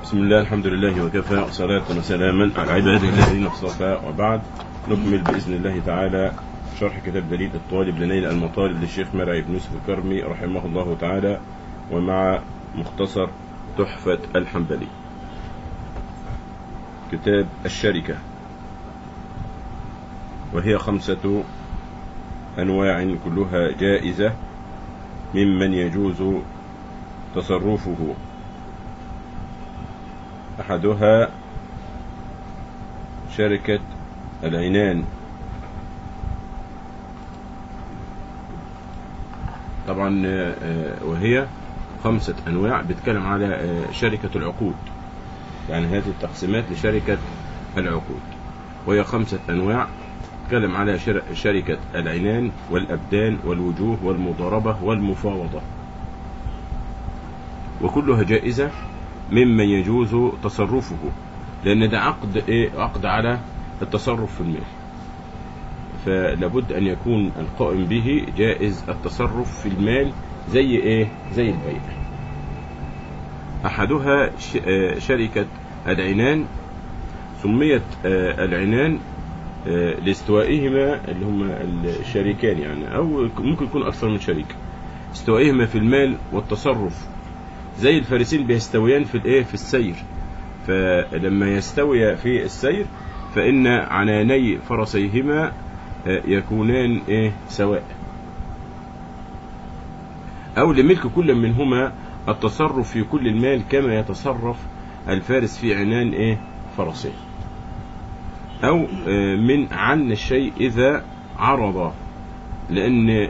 بسم الله الحمد لله وكفى وصلاة وسلاما على عباده الذين اصطفى وبعد نكمل بإذن الله تعالى شرح كتاب دليل الطالب لنيل المطالب للشيخ مرعي بن يوسف الكرمي رحمه الله تعالى ومع مختصر تحفة الحنبلي كتاب الشركة وهي خمسة أنواع كلها جائزة ممن يجوز تصرفه أحدها شركة العنان طبعا وهي خمسة أنواع بتكلم على شركة العقود يعني هذه التقسيمات لشركة العقود وهي خمسة أنواع تكلم على شركة العنان والأبدان والوجوه والمضاربة والمفاوضة وكلها جائزة ممن يجوز تصرفه لأن ده عقد إيه؟ عقد على التصرف في المال فلابد أن يكون القائم به جائز التصرف في المال زي إيه؟ زي البيع أحدها شركة العنان سميت العنان لاستوائهما اللي هم الشريكان يعني أو ممكن يكون أكثر من شريك استوائهما في المال والتصرف زي الفارسين بيستويان في الايه في السير فلما يستوي في السير فإن عناني فرسيهما يكونان ايه سواء أو لملك كل منهما التصرف في كل المال كما يتصرف الفارس في عنان ايه فرسه أو من عن الشيء إذا عرض لأن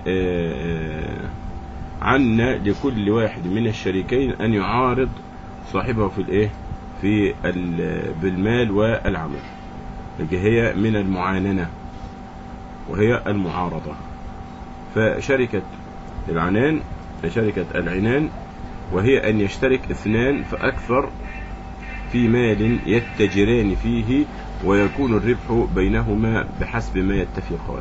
عنا لكل واحد من الشريكين أن يعارض صاحبه في الإيه في بالمال والعمل هي من المعاننة وهي المعارضة فشركة العنان شركة العنان وهي أن يشترك اثنان فأكثر في مال يتجران فيه ويكون الربح بينهما بحسب ما يتفقان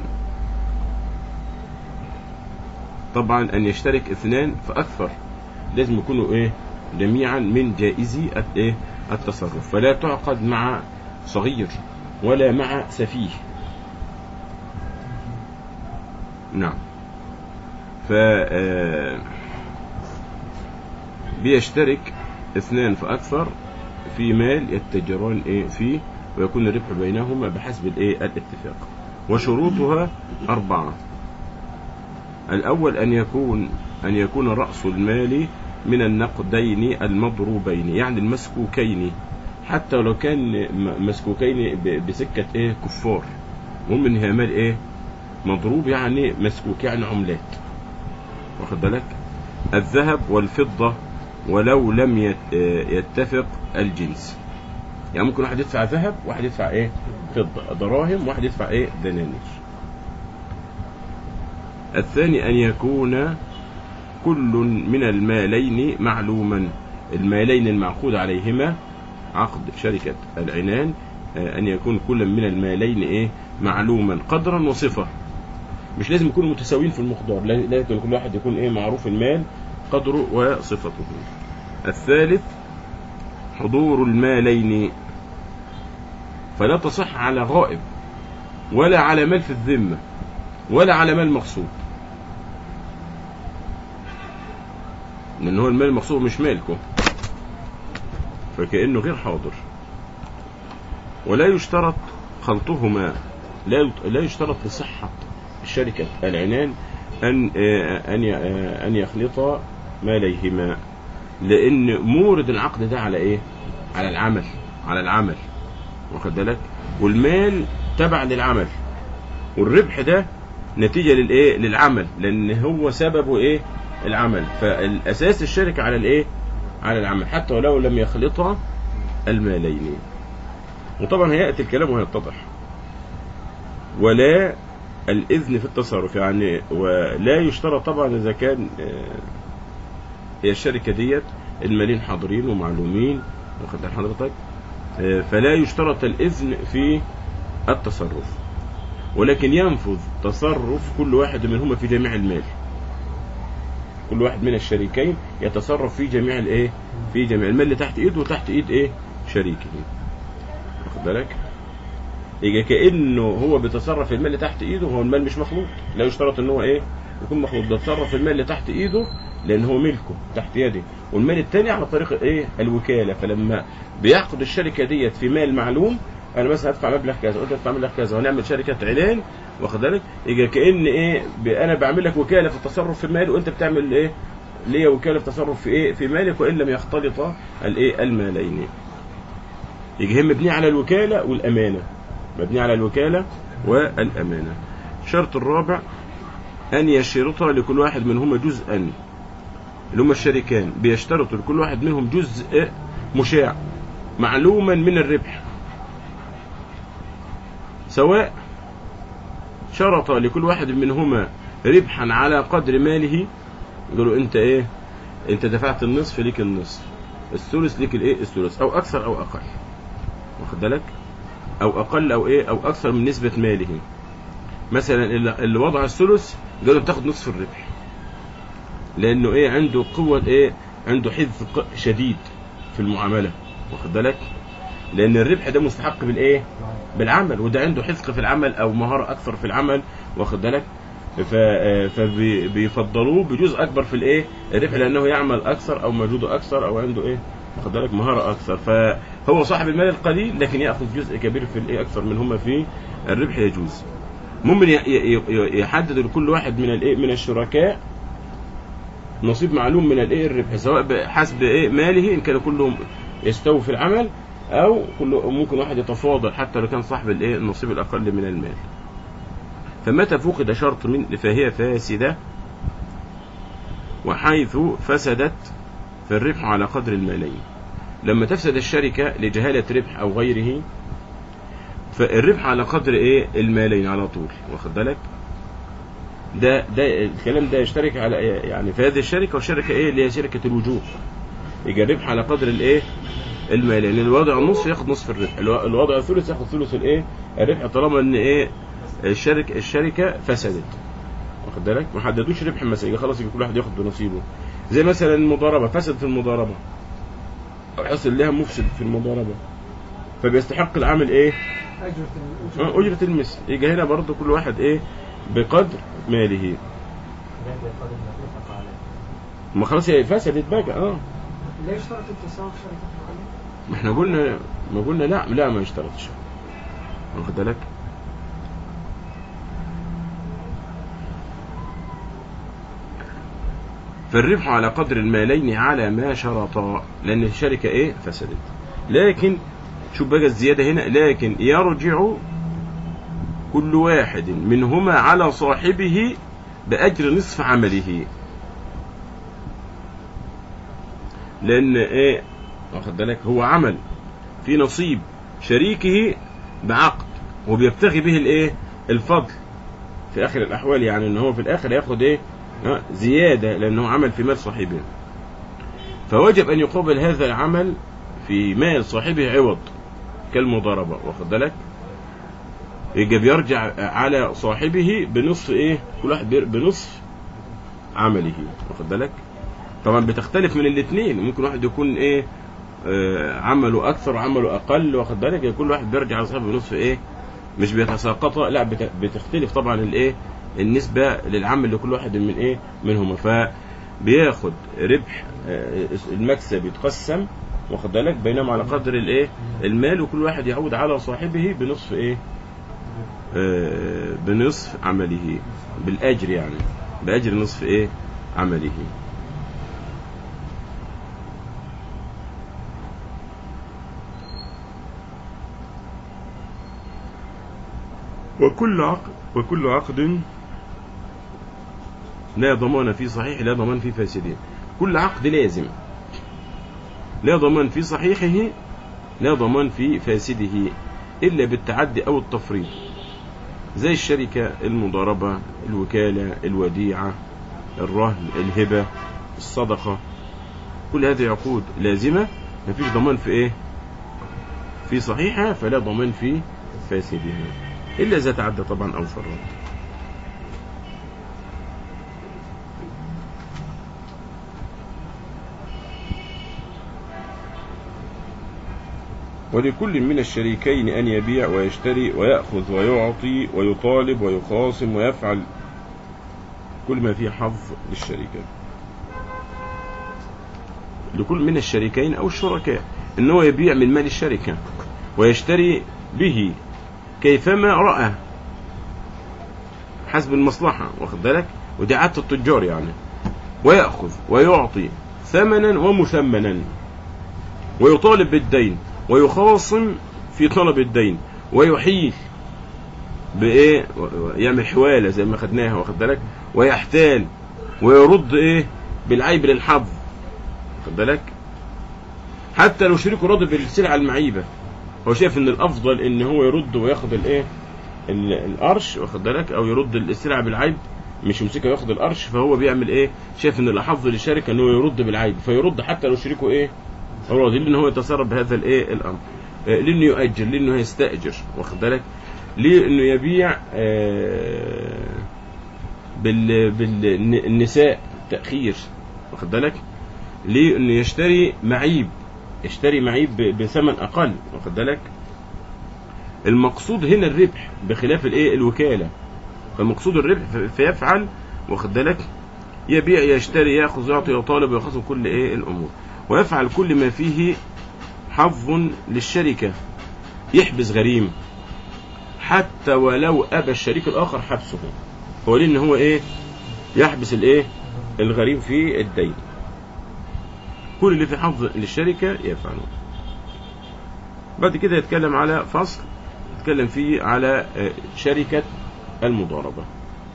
طبعا أن يشترك اثنان فأكثر لازم يكونوا إيه جميعا من جائزي إيه التصرف فلا تعقد مع صغير ولا مع سفيه نعم ف بيشترك اثنان فأكثر في مال يتجران إيه فيه ويكون الربح بينهما بحسب الايه الاتفاق وشروطها أربعة الأول أن يكون أن يكون رأس المال من النقدين المضروبين يعني المسكوكين حتى لو كان مسكوكين بسكة إيه كفار المهم إن هي مال إيه مضروب يعني مسكوك يعني عملات واخد بالك الذهب والفضة ولو لم يتفق الجنس يعني ممكن واحد يدفع ذهب واحد يدفع ايه فضة دراهم واحد يدفع ايه دنانير الثاني ان يكون كل من المالين معلوما المالين المعقود عليهما عقد شركة العنان ان يكون كل من المالين ايه معلوما قدرا وصفة مش لازم يكونوا متساويين في المقدار لازم كل واحد يكون ايه معروف المال قدره وصفته الثالث حضور المالين فلا تصح على غائب ولا على مال في الذمة ولا على مال مقصود لأن هو المال المقصود مش مالكم فكأنه غير حاضر ولا يشترط خلطهما لا لا يشترط لصحة شركة العنان أن أن أن يخلط ماليهما لأن مورد العقد ده على إيه؟ على العمل على العمل واخد بالك والمال تبع للعمل والربح ده نتيجة للإيه؟ للعمل لأن هو سببه إيه؟ العمل فالأساس الشركة على الإيه؟ على العمل حتى ولو لم يخلطا المالين وطبعا هيأتي الكلام وهيتضح ولا الإذن في التصرف يعني ولا يشترط طبعا إذا كان هي الشركة ديت المالين حاضرين ومعلومين واخد حضرتك فلا يشترط الإذن في التصرف ولكن ينفذ تصرف كل واحد منهما في جميع المال كل واحد من الشريكين يتصرف في جميع الايه في جميع المال اللي تحت ايده وتحت ايد ايه شريكه واخد بالك يبقى كانه هو بيتصرف في المال اللي تحت ايده هو المال مش مخلوط لا يشترط ان هو ايه يكون مخلوط ده تصرف في المال اللي تحت ايده لان هو ملكه تحت يده والمال الثاني على طريق ايه الوكاله فلما بيعقد الشركه ديت في مال معلوم انا مثلا هدفع مبلغ كذا قلت هدفع مبلغ كذا وهنعمل شركه اعلان واخد بالك يبقى كان ايه ب- انا بعمل لك وكاله في التصرف في المال وانت بتعمل ايه ليا وكاله في التصرف في ايه في مالك وان لم يختلطا الايه المالين يجي هم مبني على الوكاله والامانه مبني على الوكاله والامانه الشرط الرابع ان يشترط لكل واحد منهما جزءا اللي هما الشريكان بيشترطوا لكل واحد منهم جزء مشاع معلوما من الربح سواء شرط لكل واحد منهما ربحا على قدر ماله يقولوا انت ايه انت دفعت النصف ليك النصف الثلث ليك الايه الثلث او اكثر او اقل واخد بالك او اقل او ايه او اكثر من نسبة ماله مثلا اللي اللي وضع الثلث قالوا بتاخد نصف الربح لانه ايه عنده قوة ايه عنده حذق شديد في المعاملة واخد بالك لان الربح ده مستحق بالايه بالعمل وده عنده حذق في العمل او مهارة اكثر في العمل واخد بالك فبيفضلوه بجزء اكبر في الايه الربح لانه يعمل اكثر او مجهوده اكثر او عنده ايه واخد بالك مهارة اكثر فهو صاحب المال القليل لكن ياخذ جزء كبير في الايه اكثر منهما في الربح يجوز ممكن ي- ي- ي- يحدد لكل واحد من الايه من الشركاء نصيب معلوم من الايه الربح سواء بحسب ايه ماله ان كانوا كلهم يستووا في العمل او كل ممكن واحد يتفاضل حتى لو كان صاحب الايه النصيب الاقل من المال فمتى فقد شرط من فهي فاسده وحيث فسدت فالربح على قدر المالين لما تفسد الشركه لجهاله ربح او غيره فالربح على قدر ايه المالين على طول واخد بالك ده ده الكلام ده يشترك على إيه؟ يعني في هذه الشركه والشركه ايه اللي هي شركه الوجوه يجي الربح على قدر الايه المالين اللي الوضع النصف ياخد نصف الربح الو- الوضع الثلث ياخد ثلث الايه الربح طالما ان ايه الشركه الشركه فسدت واخد بالك ما حددوش ربح مثلا يجي خلاص يجي كل واحد ياخد بنصيبه زي مثلا المضاربه فسدت المضاربه او حصل لها مفسد في المضاربه فبيستحق العامل ايه أجرة آه، أجرة المثل يجي هنا برضه كل واحد إيه بقدر ماله ما خلاص هي فسدت بقى اه لا يشترط التساوي في شركة العمل ما احنا قلنا ما قلنا لا لا ما يشترطش واخد بالك فالربح على قدر المالين على ما شرطا لان الشركه ايه فسدت لكن شوف بقى الزياده هنا لكن يرجع كل واحد منهما على صاحبه باجر نصف عمله لان ايه واخد بالك هو عمل في نصيب شريكه بعقد وبيبتغي به الايه الفضل في اخر الاحوال يعني ان هو في الاخر ياخد ايه آه، زياده لانه عمل في مال صاحبه فوجب ان يقابل هذا العمل في مال صاحبه عوض كالمضاربه واخد بالك يبقى بيرجع على صاحبه بنصف ايه كل واحد بير- بنصف عمله واخد بالك طبعا بتختلف من الاثنين ممكن واحد يكون ايه آه، عمله اكثر وعمله اقل واخد بالك كل واحد بيرجع على صاحبه بنصف ايه مش بيتساقطا لا بت- بتختلف طبعا الايه النسبه للعمل لكل واحد من ايه منهما فبياخد ربح آه، المكسب يتقسم واخد بالك بينما على قدر الايه المال وكل واحد يعود على صاحبه بنصف ايه آه، بنصف عمله بالاجر يعني باجر نصف ايه عمله وكل عقد وكل عقد لا ضمان في صحيح لا ضمان في فاسده كل عقد لازم لا ضمان في صحيحه لا ضمان في فاسده إلا بالتعدي أو التفريط زي الشركة المضاربة الوكالة الوديعة الرهن الهبة الصدقة كل هذه عقود لازمة مفيش ضمان في ايه في صحيحة فلا ضمان في فاسدها إلا إذا تعدى طبعا أو فرط ولكل من الشريكين أن يبيع ويشتري ويأخذ ويعطي ويطالب ويخاصم ويفعل كل ما فيه حظ للشريكين لكل من الشريكين أو الشركاء إن هو يبيع من مال الشركة ويشتري به كيفما رأى حسب المصلحة واخد بالك ودي عادة التجار يعني ويأخذ ويعطي ثمنا ومثمنا ويطالب بالدين ويخاصم في طلب الدين ويحيل بايه يعمل حواله زي ما خدناها واخد بالك ويحتال ويرد ايه بالعيب للحظ واخد بالك حتى لو شريكه راضي بالسلعه المعيبه هو شايف ان الافضل ان هو يرد وياخد الايه ال- القرش واخد بالك او يرد السلعه بالعيب مش يمسكها وياخد القرش فهو بيعمل ايه شايف ان الاحظ للشركه ان هو يرد بالعيب فيرد حتى لو شريكه ايه راضي لان هو يتصرف بهذا الايه الامر آه، لانه يؤجر لانه يستاجر واخد بالك ليه انه يبيع آه، بال بالنساء تاخير واخد بالك ليه انه يشتري معيب يشتري معيب ب- بثمن اقل واخد بالك المقصود هنا الربح بخلاف الايه الوكاله فالمقصود الربح ف- فيفعل واخد بالك يبيع يشتري ياخذ يعطي يطالب ويخصم كل ايه الامور ويفعل كل ما فيه حظ للشركه يحبس غريم حتى ولو ابى الشريك الاخر حبسه هو ليه ان هو ايه يحبس الايه الغريم في الدين كل اللي في حظ للشركه يفعله بعد كده يتكلم على فصل يتكلم فيه على آه، شركه المضاربه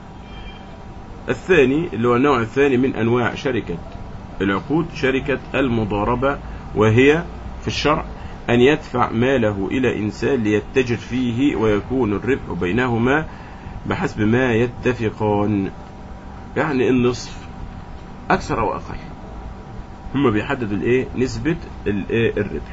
الثاني اللي هو النوع الثاني من انواع شركه العقود شركه المضاربه وهي في الشرع أن يدفع ماله إلى إنسان ليتجر فيه ويكون الربح بينهما بحسب ما يتفقان يعني النصف أكثر أو أقل هم بيحددوا الإيه نسبة الإيه الربح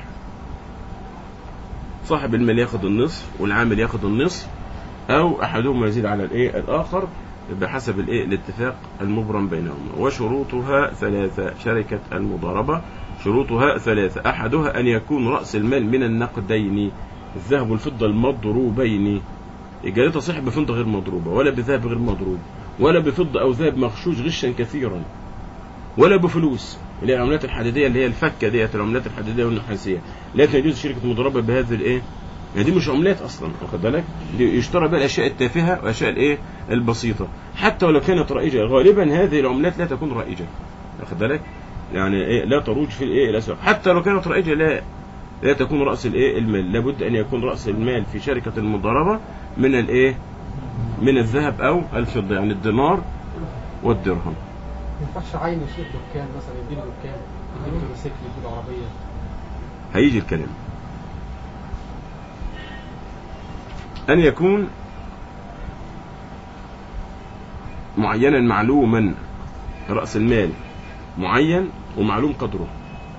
صاحب المال ياخد النصف والعامل ياخد النصف أو أحدهما يزيد على الإيه الآخر بحسب الإيه الاتفاق المبرم بينهما وشروطها ثلاثة شركة المضاربة شروطها ثلاثة أحدها أن يكون رأس المال من النقدين الذهب والفضة المضروبين إجارتها صحيح بفضة غير مضروبة ولا بذهب غير مضروب ولا بفضة أو ذهب مغشوش غشا كثيرا ولا بفلوس اللي هي العملات الحديدية اللي هي الفكة ديت العملات الحديدية والنحاسية لا يجوز شركة مضاربة بهذه الإيه يعني دي مش عملات اصلا واخد بالك دي يشترى بها الاشياء التافهه والاشياء الايه البسيطه حتى ولو كانت رائجه غالبا هذه العملات لا تكون رائجه واخد بالك يعني ايه لا تروج في الايه الاسواق حتى لو كانت رائجه لا لا تكون راس الايه المال لابد ان يكون راس المال في شركه المضاربه من الايه من الذهب او الفضه يعني الدينار والدرهم ما ينفعش عين يشيل دكان مثلا يديله دكان يديله موتوسيكل يديله عربيه هيجي الكلام أن يكون معينا معلوما رأس المال معين ومعلوم قدره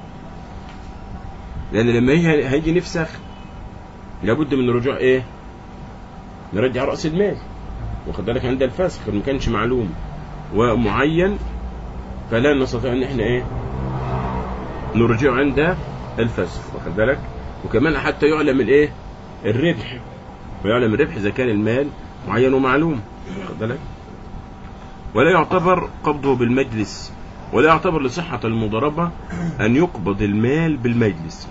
لأن لما هي- هيجي نفسخ لابد من رجوع إيه؟ نرجع رأس المال واخد بالك عند الفسخ ما كانش معلوم ومعين فلا نستطيع ان احنا ايه نرجعه عند الفسخ واخد بالك وكمان حتى يعلم الايه الربح ويعلم الربح اذا كان المال معين ومعلوم واخد بالك ولا يعتبر قبضه بالمجلس ولا يعتبر لصحة المضاربة أن يقبض المال بالمجلس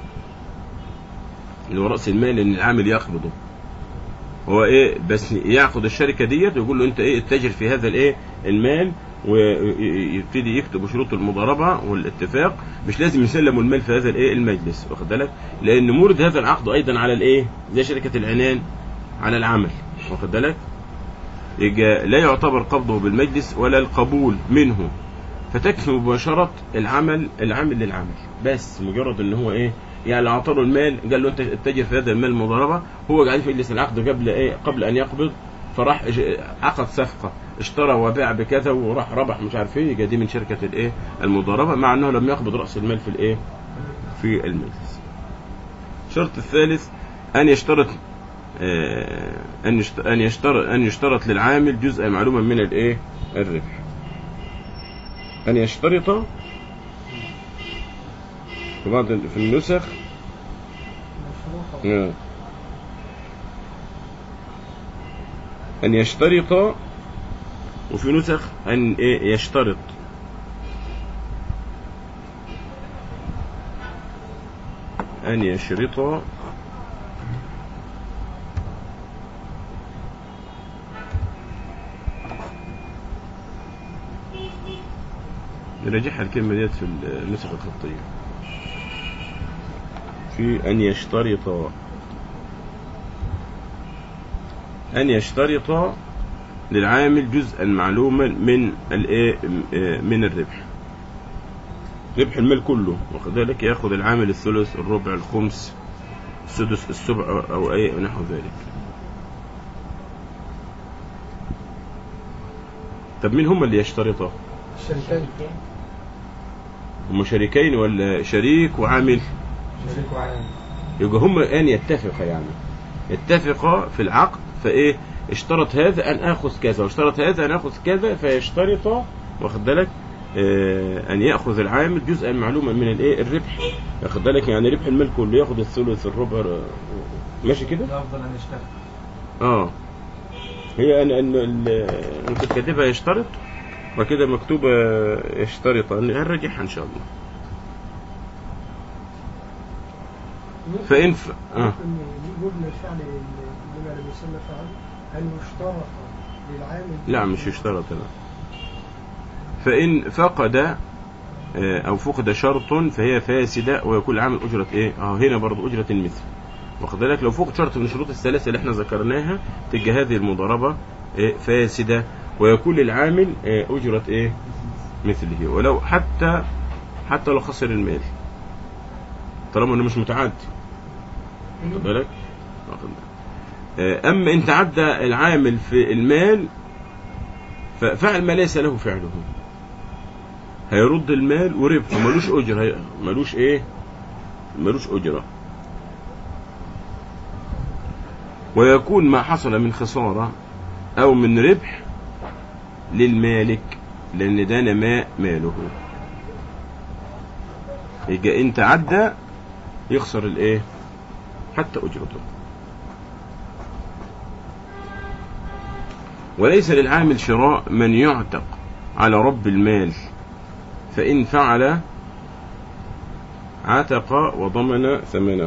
اللي هو رأس المال إن العامل يقبضه هو إيه بس ياخد الشركة ديت ويقول له أنت إيه اتجر في هذا الإيه المال ويبتدي يكتب شروط المضاربة والاتفاق مش لازم يسلموا المال في هذا الايه المجلس واخد بالك لان مورد هذا العقد ايضا على الايه زي شركة العنان على العمل واخد بالك يجا لا يعتبر قبضه بالمجلس ولا القبول منه فتكفي مباشرة العمل العامل للعمل بس مجرد ان هو ايه يعني لو اعطاه المال قال له انت اتجر في هذا المال مضاربة هو قاعد في مجلس العقد قبل ايه قبل ان يقبض فراح اج- عقد صفقة اشترى وباع بكذا وراح ربح مش عارف ايه يبقى دي من شركة الايه المضاربة مع انه لم يقبض رأس المال في الايه في المجلس الشرط الثالث ان يشترط آه، ان يشت- ان يشترط ان يشترط للعامل جزء معلوما من الايه الربح ان يشترط في بعض في النسخ مفتوحة آه. أن يشترط وفي نسخ أن إيه يشترط أن يشرط نراجعها الكلمة ديت في النسخ الخطية في أن يشترط أن يشترط للعامل جزءا معلوما من الايه من الربح ربح المال كله واخد بالك ياخذ العامل الثلث الربع الخمس السدس السبع او اي نحو ذلك طب مين هم اللي يشترطوا الشركات هم شريكين ولا شريك وعامل شريك وعام يبقى هم الان يتفقا يعني يتفقا في العقد فايه اشترط هذا ان اخذ كذا واشترط هذا ان اخذ كذا فيشترط واخد بالك آه، ان ياخذ العامل جزءا معلوما من الايه الربح واخد بالك يعني ربح المال كله ياخذ الثلث الربع آه، ماشي كده الأفضل أن يشتغل اه هي ان ان ال- انا كنت كاتبها يشترط وكده مكتوبه يشترط هنرجعها ان شاء الله فان ف... اه ممكن يقول الفعل لما لم يسمى فعل أن يشترط للعامل لا مش يشترط لا فإن فقد آه، أو فقد شرط فهي فاسدة ويكون العامل أجرة إيه؟ أه هنا برضو أجرة المثل واخد بالك لو فقد شرط من الشروط الثلاثة اللي احنا ذكرناها تلقى هذه المضاربة إيه؟ فاسدة ويكون للعامل إيه؟ أجرة إيه؟ مثله ولو حتى حتى لو خسر المال طالما انه مش متعدي واخد بالك واخد بالك. آه، اما ان تعدى العامل في المال ففعل ما ليس له فعله هيرد المال وربحه ملوش اجر هي- ملوش ايه ملوش اجره ويكون ما حصل من خساره او من ربح للمالك لان ده نماء ماله يبقى ان تعدى يخسر الايه حتى اجرته وليس للعامل شراء من يعتق على رب المال فإن فعل عتق وضمن ثمنه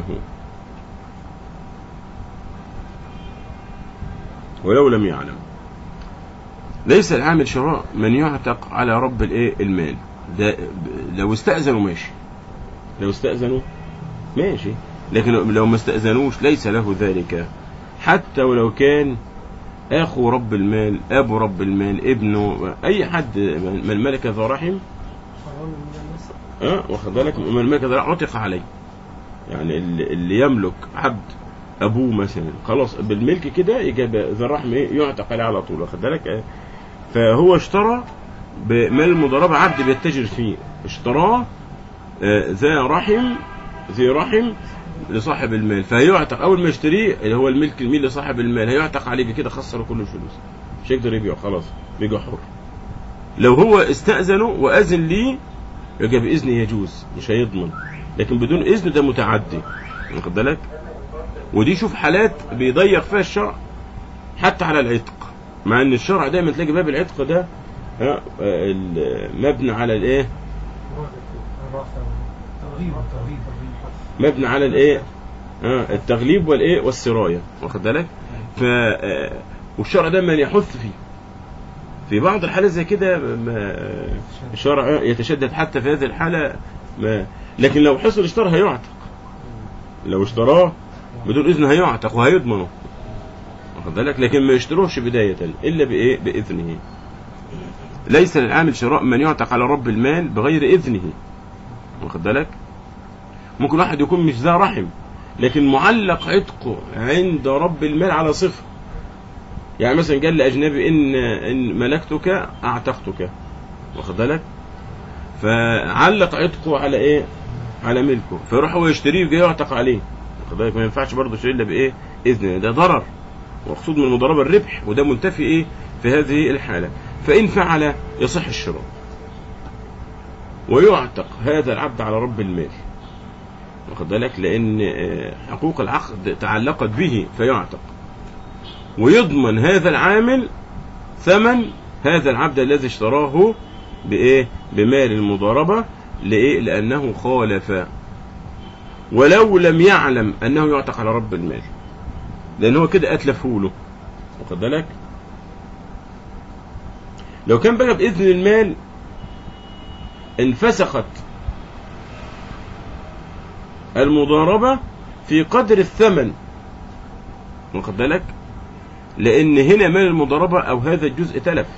ولو لم يعلم ليس العامل شراء من يعتق على رب الايه المال ده ب- لو استأذنوا ماشي لو استأذنوا ماشي لكن لو- لو ما استأذنوش ليس له ذلك حتى ولو كان اخو رب المال ابو رب المال ابنه اي حد من ملك ذو رحم حرام من الناس اه واخد بالك من ملك ذو رحم عتق عليه يعني اللي, اللي يملك عبد ابوه مثلا خلاص بالملك كده يجي ذو الرحم ايه يعتق عليه على طول واخد بالك آه. فهو اشترى بمال المضاربه عبد بيتجر فيه اشتراه آه، ذا رحم ذي رحم لصاحب المال فهيعتق اول ما يشتريه اللي هو الملك الميل لصاحب المال هيعتق عليه كده خسر كل الفلوس مش هيقدر يبيعه خلاص بيبقى حر لو هو استأذنه وأذن لي يبقى بإذنه يجوز مش هيضمن لكن بدون إذن ده متعدي واخد بالك ودي شوف حالات بيضيق فيها الشرع حتى على العتق مع ان الشرع دايما تلاقي باب العتق ده ها، آه، ال- مبني على الايه ترغيب ترغيب مبني على الايه آه التغليب والايه والسرايه واخد بالك ف آه، والشرع دايما يحث فيه في بعض الحالات زي كده ما- الشرع يتشدد حتى في هذه الحاله ما لكن لو حصل اشترى هيعتق لو اشتراه بدون اذن هيعتق وهيضمنه واخد بالك لكن ما يشتروهش بدايه الا بايه باذنه ليس للعامل شراء من يعتق على رب المال بغير اذنه واخد بالك ممكن واحد يكون مش ذا رحم لكن معلق عتقه عند رب المال على صفة يعني مثلا قال لأجنبي إن إن ملكتك أعتقتك واخد بالك فعلق عتقه على إيه على ملكه فيروح هو يشتريه ويجي يعتق عليه واخد بالك ما ينفعش برضه يشتري إلا بإيه إذن ده ضرر ومقصود من المضاربة الربح وده منتفي إيه في هذه الحالة فإن فعل يصح الشراء ويعتق هذا العبد على رب المال واخد بالك لان آه، حقوق العقد تعلقت به فيعتق ويضمن هذا العامل ثمن هذا العبد الذي اشتراه بايه بمال المضاربه لايه لانه خالف ولو لم يعلم انه يعتق على رب المال لان هو كده اتلفه له واخد بالك لو كان بقى باذن المال انفسخت المضاربه في قدر الثمن واخد بالك لان هنا مال المضاربه او هذا الجزء تلف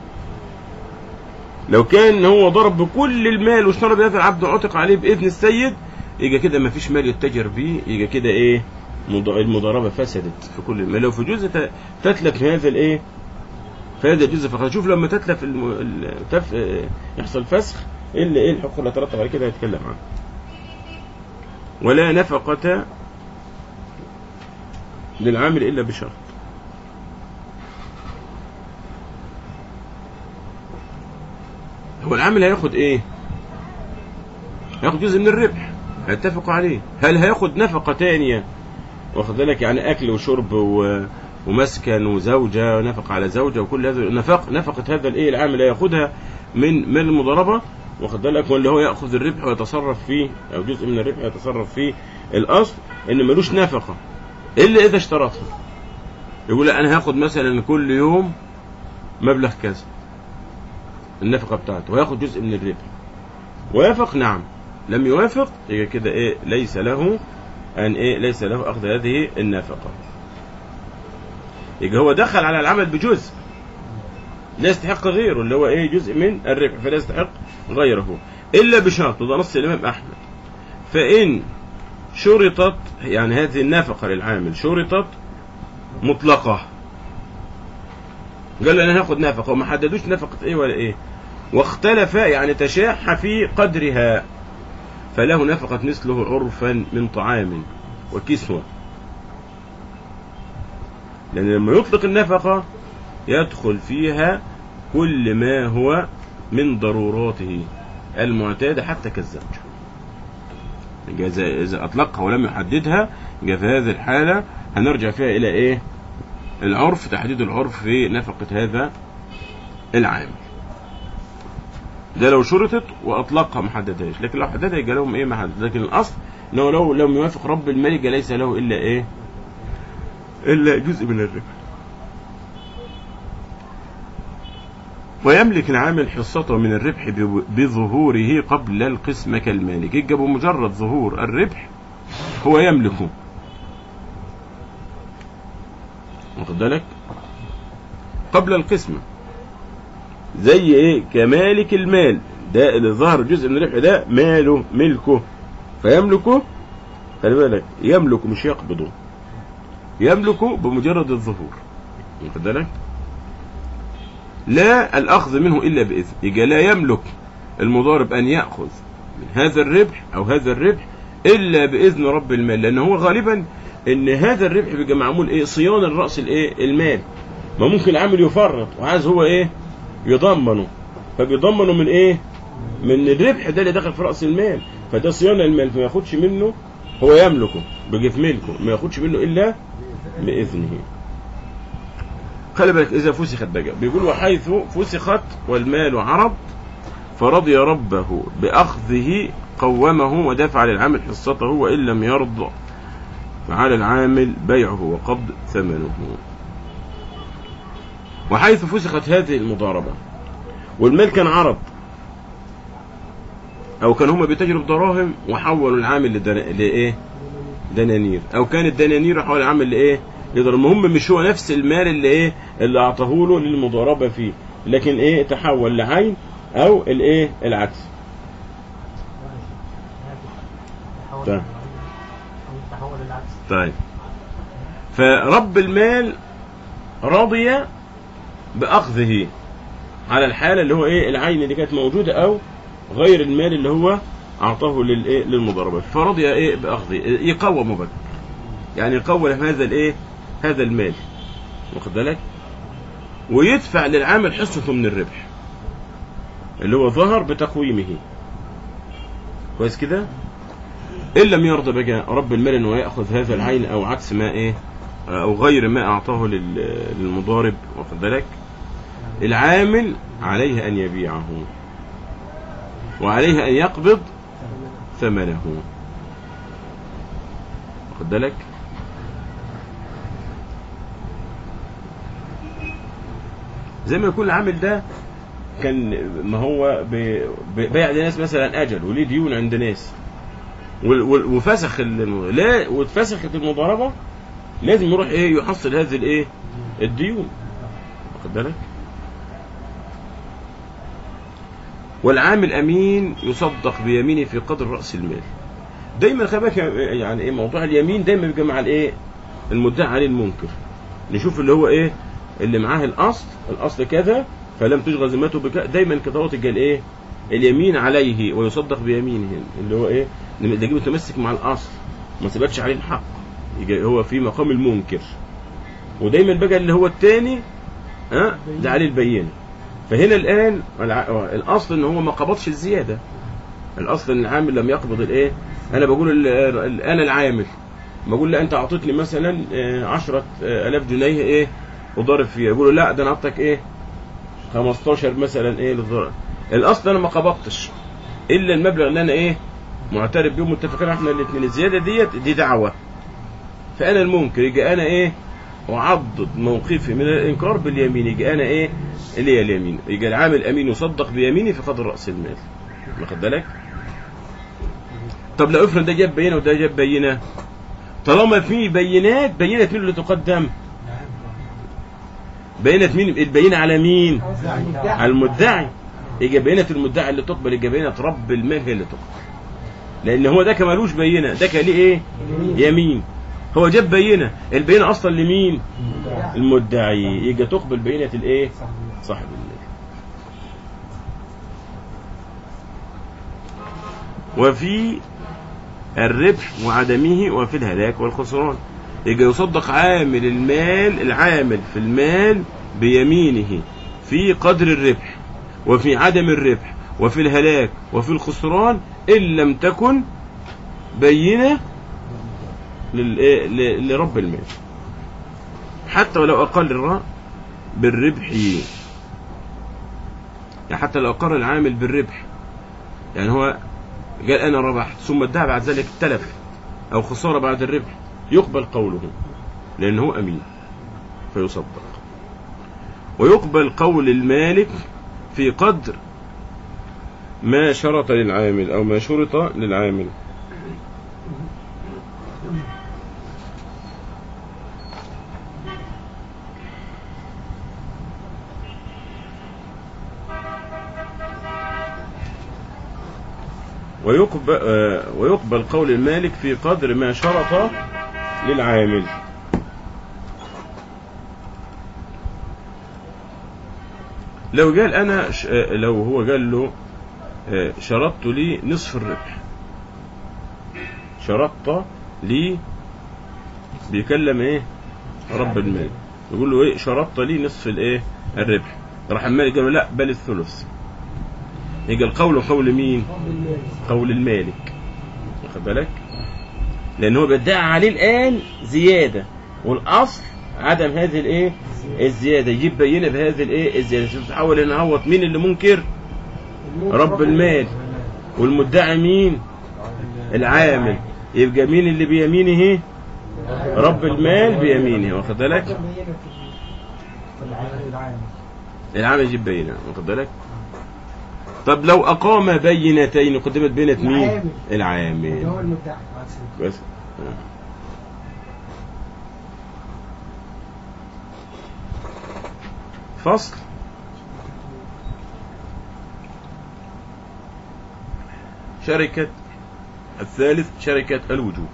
لو كان هو ضرب بكل المال واشترى بهذا العبد عتق عليه باذن السيد يبقى كده ما فيش مال يتجر بيه يبقى كده ايه مض- المضاربه فسدت في كل المال لو في جزء ت- تتلف في هذا الايه في هذا الجزء فقط شوف لما تتلف الم... ال- تف... آه، يحصل فسخ ايه اللي ايه الحقوق اللي ترتب على كده هيتكلم عنها ولا نفقة للعامل الا بشرط هو العامل هياخد ايه هياخد جزء من الربح هيتفقوا عليه هل هياخد نفقة تانية واخد بالك يعني اكل وشرب و... ومسكن وزوجة ونفق على زوجة وكل هذا نفق نفقة هذا الايه العامل هياخدها من من المضاربة واخد بالك ولا هو ياخذ الربح ويتصرف فيه او جزء من الربح يتصرف فيه الاصل ان ملوش نفقة الا اذا اشترطها يقول لا انا هاخد مثلا كل يوم مبلغ كذا النفقة بتاعته وياخد جزء من الربح وافق نعم لم يوافق يبقى كده ايه ليس له ان ايه ليس له اخذ هذه النفقة يبقى هو دخل على العمل بجزء لا يستحق غيره اللي هو ايه جزء من الربح فلا يستحق غيره الا بشرط وده نص الامام احمد فان شرطت يعني هذه النفقة للعامل شرطت مطلقة قال له انا هاخد نفقة وما حددوش نفقة ايه ولا ايه واختلف يعني تشاح في قدرها فله نفقة مثله عرفا من طعام وكسوة لأن لما يطلق النفقة يدخل فيها كل ما هو من ضروراته المعتادة حتى كالزوج يبقى إذا إذا أطلقها ولم يحددها يبقى في هذه الحالة هنرجع فيها إلى إيه؟ العرف تحديد العرف في نفقة هذا العامل ده لو شرطت واطلقها ما حددهاش لكن لو حددها يبقى لهم ايه ما حدد لكن الاصل انه لو لم يوافق رب المال يبقى ليس له الا ايه الا جزء من الربح ويملك العامل حصته من الربح بو- بظهوره قبل القسمة كالمالك يبقى بمجرد ظهور الربح هو يملكه واخد بالك قبل القسمة زي ايه كمالك المال ده اللي ظهر جزء من الربح ده ماله ملكه فيملكه خلي بالك يملك مش يقبضه يملكه بمجرد الظهور واخد بالك لا الأخذ منه إلا بإذن يبقى لا يملك المضارب أن يأخذ من هذا الربح أو هذا الربح إلا بإذن رب المال لأن هو غالبا إن هذا الربح بيبقى معمول إيه صيانة لرأس الإيه المال ما ممكن العامل يفرط وعايز هو إيه يضمنه فبيضمنه من إيه من الربح ده اللي دخل في رأس المال فده صيانة المال فما ياخدش منه هو يملكه بيجي في ملكه ما ياخدش منه إلا بإذنه خلي بالك إذا فسخت بقى بيقول وحيث فسخت والمال عرض فرضي ربه بأخذه قومه ودفع للعامل حصته وإن لم يرضى فعلى العامل بيعه وقبض ثمنه وحيث فسخت هذه المضاربة والمال كان عرض أو كان هما بيتاجروا بدراهم وحولوا العامل لدنا... لإيه؟ دنانير أو كان الدنانير حول العامل لإيه؟ لدراهم المهم مش هو نفس المال اللي إيه؟ اللي أعطاه له للمضاربة فيه لكن إيه تحول لعين أو الإيه؟ العكس طيب. تحول العكس طيب فرب المال رضي بأخذه على الحالة اللي هو ايه العين اللي كانت موجودة او غير المال اللي هو اعطاه للايه للمضاربة فرضي ايه بأخذه يقوم بقى يعني يقوم هذا الايه هذا المال واخد بالك ويدفع للعامل حصته من الربح اللي هو ظهر بتقويمه كويس كده إن لم يرضى بقى رب المال أنه يأخذ هذا العين أو عكس ما إيه أو غير ما أعطاه لل- للمضارب واخد بالك العامل عليه أن يبيعه وعليه أن يقبض ثمنه واخد بالك زي ما يكون العامل ده كان ما هو ب- ب- بيع لناس مثلا اجل وليه ديون عند ناس وال- وال- وفسخ الم- لا واتفسخت المضاربه لازم يروح ايه يحصل هذه الايه الديون واخد بالك والعامل امين يصدق بيمينه في قدر راس المال دايما خلي بالك يعني ايه موضوع اليمين دايما بيبقى مع الايه المدعي عليه المنكر نشوف اللي هو ايه اللي معاه الاصل الاصل كذا فلم تشغل ذمته بك دايما كده هو تلقى الايه اليمين عليه ويصدق بيمينه اللي هو ايه ده يجي متمسك مع الاصل ما ثبتش عليه الحق يجي هو في مقام المنكر ودايما بقى اللي هو الثاني ها ده عليه البينه فهنا الان الع- الاصل ان هو ما قبضش الزياده الاصل ان العامل لم يقبض الايه انا بقول ال- ال- انا العامل بقول لا انت اعطيتني مثلا آه، عشرة آه، الاف جنيه ايه وضارب فيها يقولوا لا ده انا اعطيك ايه 15 مثلا ايه للضرر الاصل انا ما قبضتش الا المبلغ اللي انا ايه معترف بيه متفقين احنا الاثنين الزياده ديت دي دعوه فانا المنكر يجي انا ايه اعضد موقفي من الانكار باليمين يجي انا ايه اللي هي اليمين يجي العامل امين يصدق بيمينه في قدر راس المال واخد بالك طب لو افرض ده جاب بينه وده جاب بينه طالما في بينات بينه مين اللي تقدم بينة مين البينة على مين على المدعي يجي بينة المدعي اللي تقبل يجي بينة رب المال هي اللي تقبل لان هو ده كمالوش بينة ده كان ليه ايه يمين هو جاب بينة البينة اصلا لمين المدعي يجي تقبل بينة الايه صاحب المال وفي الربح وعدمه وفي الهلاك والخسران يجي يصدق عامل المال العامل في المال بيمينه في قدر الربح وفي عدم الربح وفي الهلاك وفي الخسران إن لم تكن بينة للإيه؟ ل- لرب المال حتى ولو أقل الراء بالربح يعني حتى لو أقر العامل بالربح يعني هو قال أنا ربحت ثم ادعى بعد ذلك تلف أو خسارة بعد الربح يقبل قوله لأنه هو أمين فيصدق ويقبل قول المالك في قدر ما شرط للعامل أو ما شرط للعامل ويقبل, آه، ويقبل قول المالك في قدر ما شرط للعامل لو قال انا ش- آه، لو هو قال له آه، شرطت لي نصف الربح شرطت لي بيكلم ايه رب المال يقول له ايه شرطت لي نصف الايه الربح راح المالك قال له لا بل الثلث يجي القول قول مين قول المالك واخد بالك لان هو بيدعي عليه الان زياده والاصل عدم هذه الايه الزياده يجيب بينه بهذه الايه الزياده تحاول ان نعوض مين اللي منكر رب المال والمدعي مين العامل يبقى مين اللي بيمينه رب المال بيمينه واخد بالك العامل يجيب بينه واخد بالك طب لو اقام بينتين قدمت بينة مين العامل. العامل هو المدعي بس فصل شركة الثالث شركة الوجوه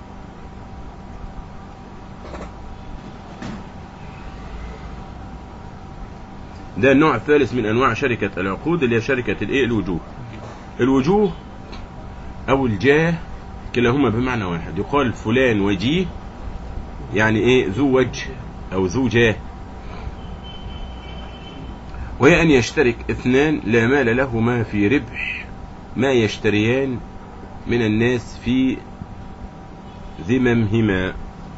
ده النوع الثالث من انواع شركة العقود اللي هي شركة الايه الوجوه الوجوه او الجاه كلاهما بمعنى واحد يقال فلان وجيه يعني ايه ذو وجه او ذو جاه وهي ان يشترك اثنان لا مال لهما في ربح ما يشتريان من الناس في ذممهما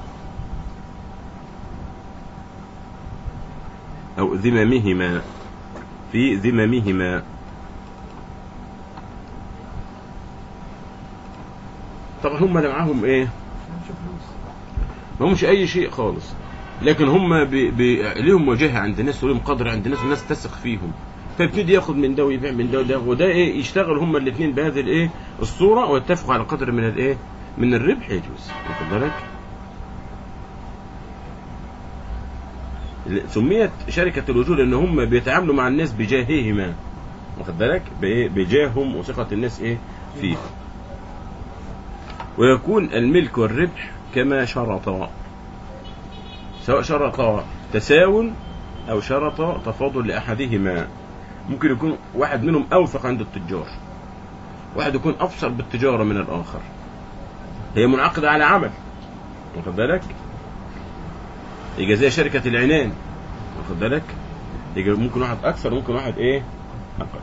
أو ذممهما في ذممهما طبعا هم اللي معاهم ايه مش فلوس ما همش اي شيء خالص لكن هم بي بي لهم وجاهه عند الناس ولهم قدر عند الناس والناس تثق فيهم فيبتدي ياخد من ده ويبيع من ده وده وده ايه يشتغل هم الاثنين بهذه الايه الصوره ويتفقوا على قدر من الايه من الربح يجوز واخد بالك سميت شركة الوجود لأن هم بيتعاملوا مع الناس بجاههما واخد بالك بإيه؟ بجاههم وثقة الناس إيه فيه ويكون الملك والربح كما شرطا سواء شرطا تساون أو شرطا تفاضل لأحدهما ممكن يكون واحد منهم أوثق عند التجار واحد يكون أبصر بالتجارة من الآخر هي منعقدة على عمل واخد بالك يبقى زي شركة العنان واخد بالك يبقى ممكن واحد أكثر ممكن واحد إيه أقل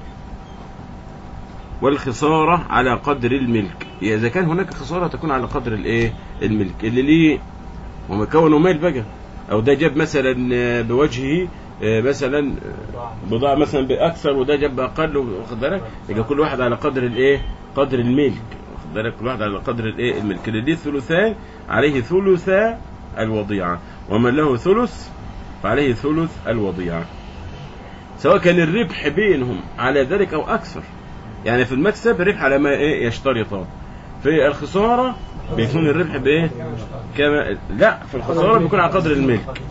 والخسارة على قدر الملك يعني إذا كان هناك خسارة تكون على قدر الإيه الملك اللي ليه هم كونوا مال بقى أو ده جاب مثلا آه، بوجهه آه، مثلا آه، بضاعة مثلا بأكثر وده جاب بأقل واخد بالك يبقى كل واحد على قدر الإيه قدر الملك واخد بالك كل واحد على قدر الإيه الملك اللي ليه ثلثان عليه ثلثا الوضيعة ومن له ثلث فعليه ثلث الوضيعة سواء كان الربح بينهم على ذلك أو أكثر يعني في المكسب الربح على ما إيه يشترطان في الخسارة بيكون الربح بإيه كما لا في الخسارة بيكون على قدر الملك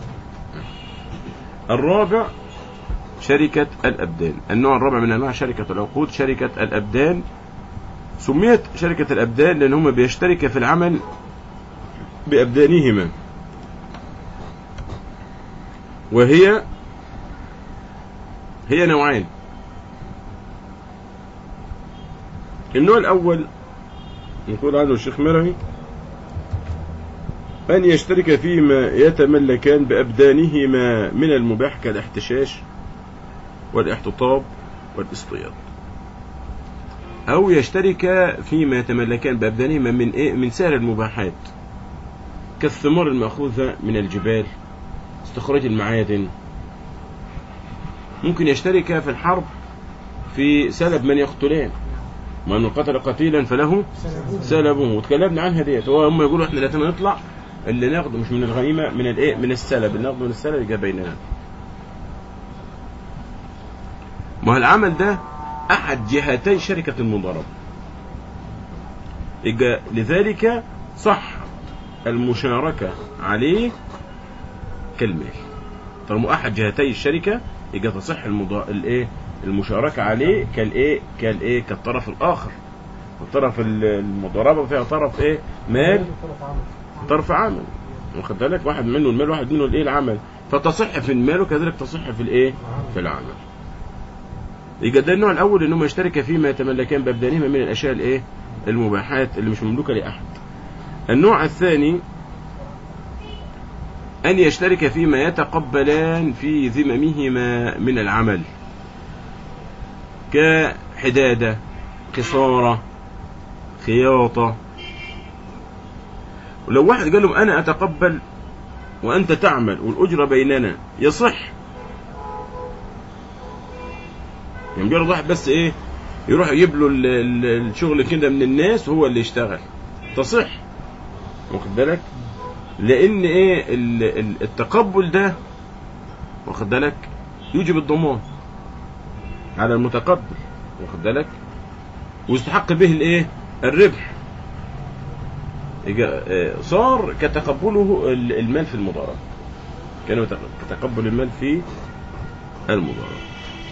الرابع شركة الأبدان النوع الرابع من أنواع شركة العقود شركة الأبدان سميت شركة الأبدان لأن هم بيشترك في العمل بأبدانهما وهي هي نوعين النوع الأول يقول عنه الشيخ مرعي أن يشترك فيما يتملكان بأبدانهما من المباح كالاحتشاش والاحتطاب والاصطياد أو يشترك فيما يتملكان بأبدانهما من إيه؟ من سائر المباحات كالثمار المأخوذة من الجبال استخراج المعادن ممكن يشترك في الحرب في سلب من يقتلان من قتل قتيلا فله سلبه وتكلمنا عنها ديت هو هم يقولوا احنا لا نطلع اللي ناخده مش من الغنيمه من الايه من السلب اللي ناخده من السلب يبقى بيننا ما هو العمل ده احد جهتي شركه المضاربه يبقى لذلك صح المشاركه عليه كالمال طالما احد جهتي الشركه يبقى تصح المضا... الايه المشاركه عليه كالايه كالايه كالطرف الاخر الطرف ال- المضاربه فيها طرف ايه مال طرف عمل طرف عمل واخد بالك واحد منه المال واحد منه الايه العمل فتصح في المال وكذلك تصح في الايه في العمل يبقى ده النوع الاول انهم يشترك فيما يتملكان بابدانهما من الاشياء الايه المباحات اللي مش مملوكه لاحد النوع الثاني أن يشترك فيما يتقبلان في ذممهما من العمل كحدادة قصارة خياطة ولو واحد قال لهم أنا أتقبل وأنت تعمل والأجرة بيننا يصح يعني مجرد واحد بس إيه يروح يجيب له ال- ال- الشغل كده من الناس وهو اللي يشتغل تصح واخد بالك لان ايه ال- ال- التقبل ده واخد بالك يوجب الضمان على المتقبل واخد بالك ويستحق به الايه الربح يجا- آه، صار كتقبله ال- المال في المضاربه كان يتق- كتقبل المال في المضاربه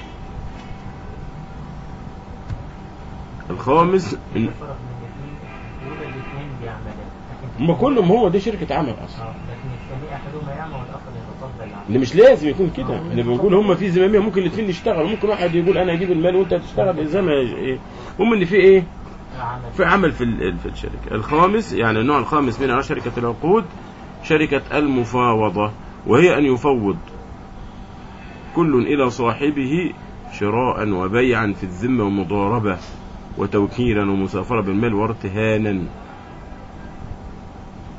الخامس إن- الفرق من الاثنين دول الاثنين بيعملان لكن هم كلهم هو دي شركه عمل اصلا اه لكن الثاني احدهما يعمل والاخر يتفضل يعني اللي مش لازم يكون كده اللي بنقول هم في زماميه ممكن الاثنين يشتغلوا ممكن واحد يقول انا اجيب المال وانت تشتغل زي ما ايه هم ان في ايه عمل في عمل في ال- في الشركه الخامس يعني النوع الخامس من شركه العقود شركه المفاوضه وهي ان يفوض كل الى صاحبه شراء وبيعا في الذمه ومضاربه وتوكيلا ومسافره بالمال وارتهانا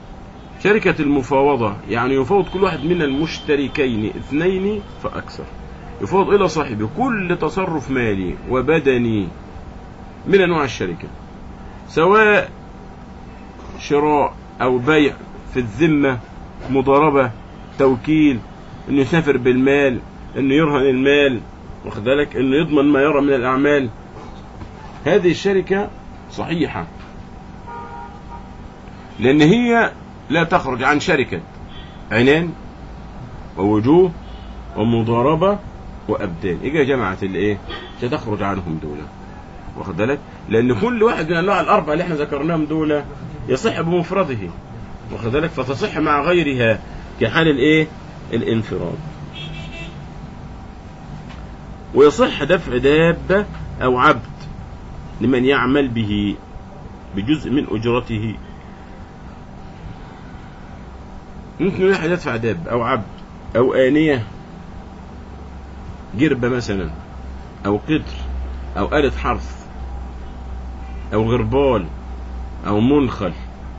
شركة المفاوضة يعني يفاوض كل واحد من المشتركين اثنين فأكثر يفاوض إلى صاحبه كل تصرف مالي وبدني من أنواع الشركة سواء شراء أو بيع في الذمة مضاربة توكيل إنه يسافر بالمال إنه يرهن المال واخد بالك إنه يضمن ما يرى من الأعمال هذه الشركة صحيحة لأن هي لا تخرج عن شركة عنان ووجوه ومضاربة وأبدان إجا جماعة الإيه ستخرج عنهم دولة واخد بالك لأن كل واحد من أنواع الأربعة اللي احنا ذكرناهم دولة يصح بمفرده واخد بالك فتصح مع غيرها كحال الإيه الانفراد ويصح دفع دابة أو عبد لمن يعمل به بجزء من أجرته ممكن واحد يدفع داب أو عبد أو آنية جربة مثلا أو قدر أو آلة حرث أو غربال أو منخل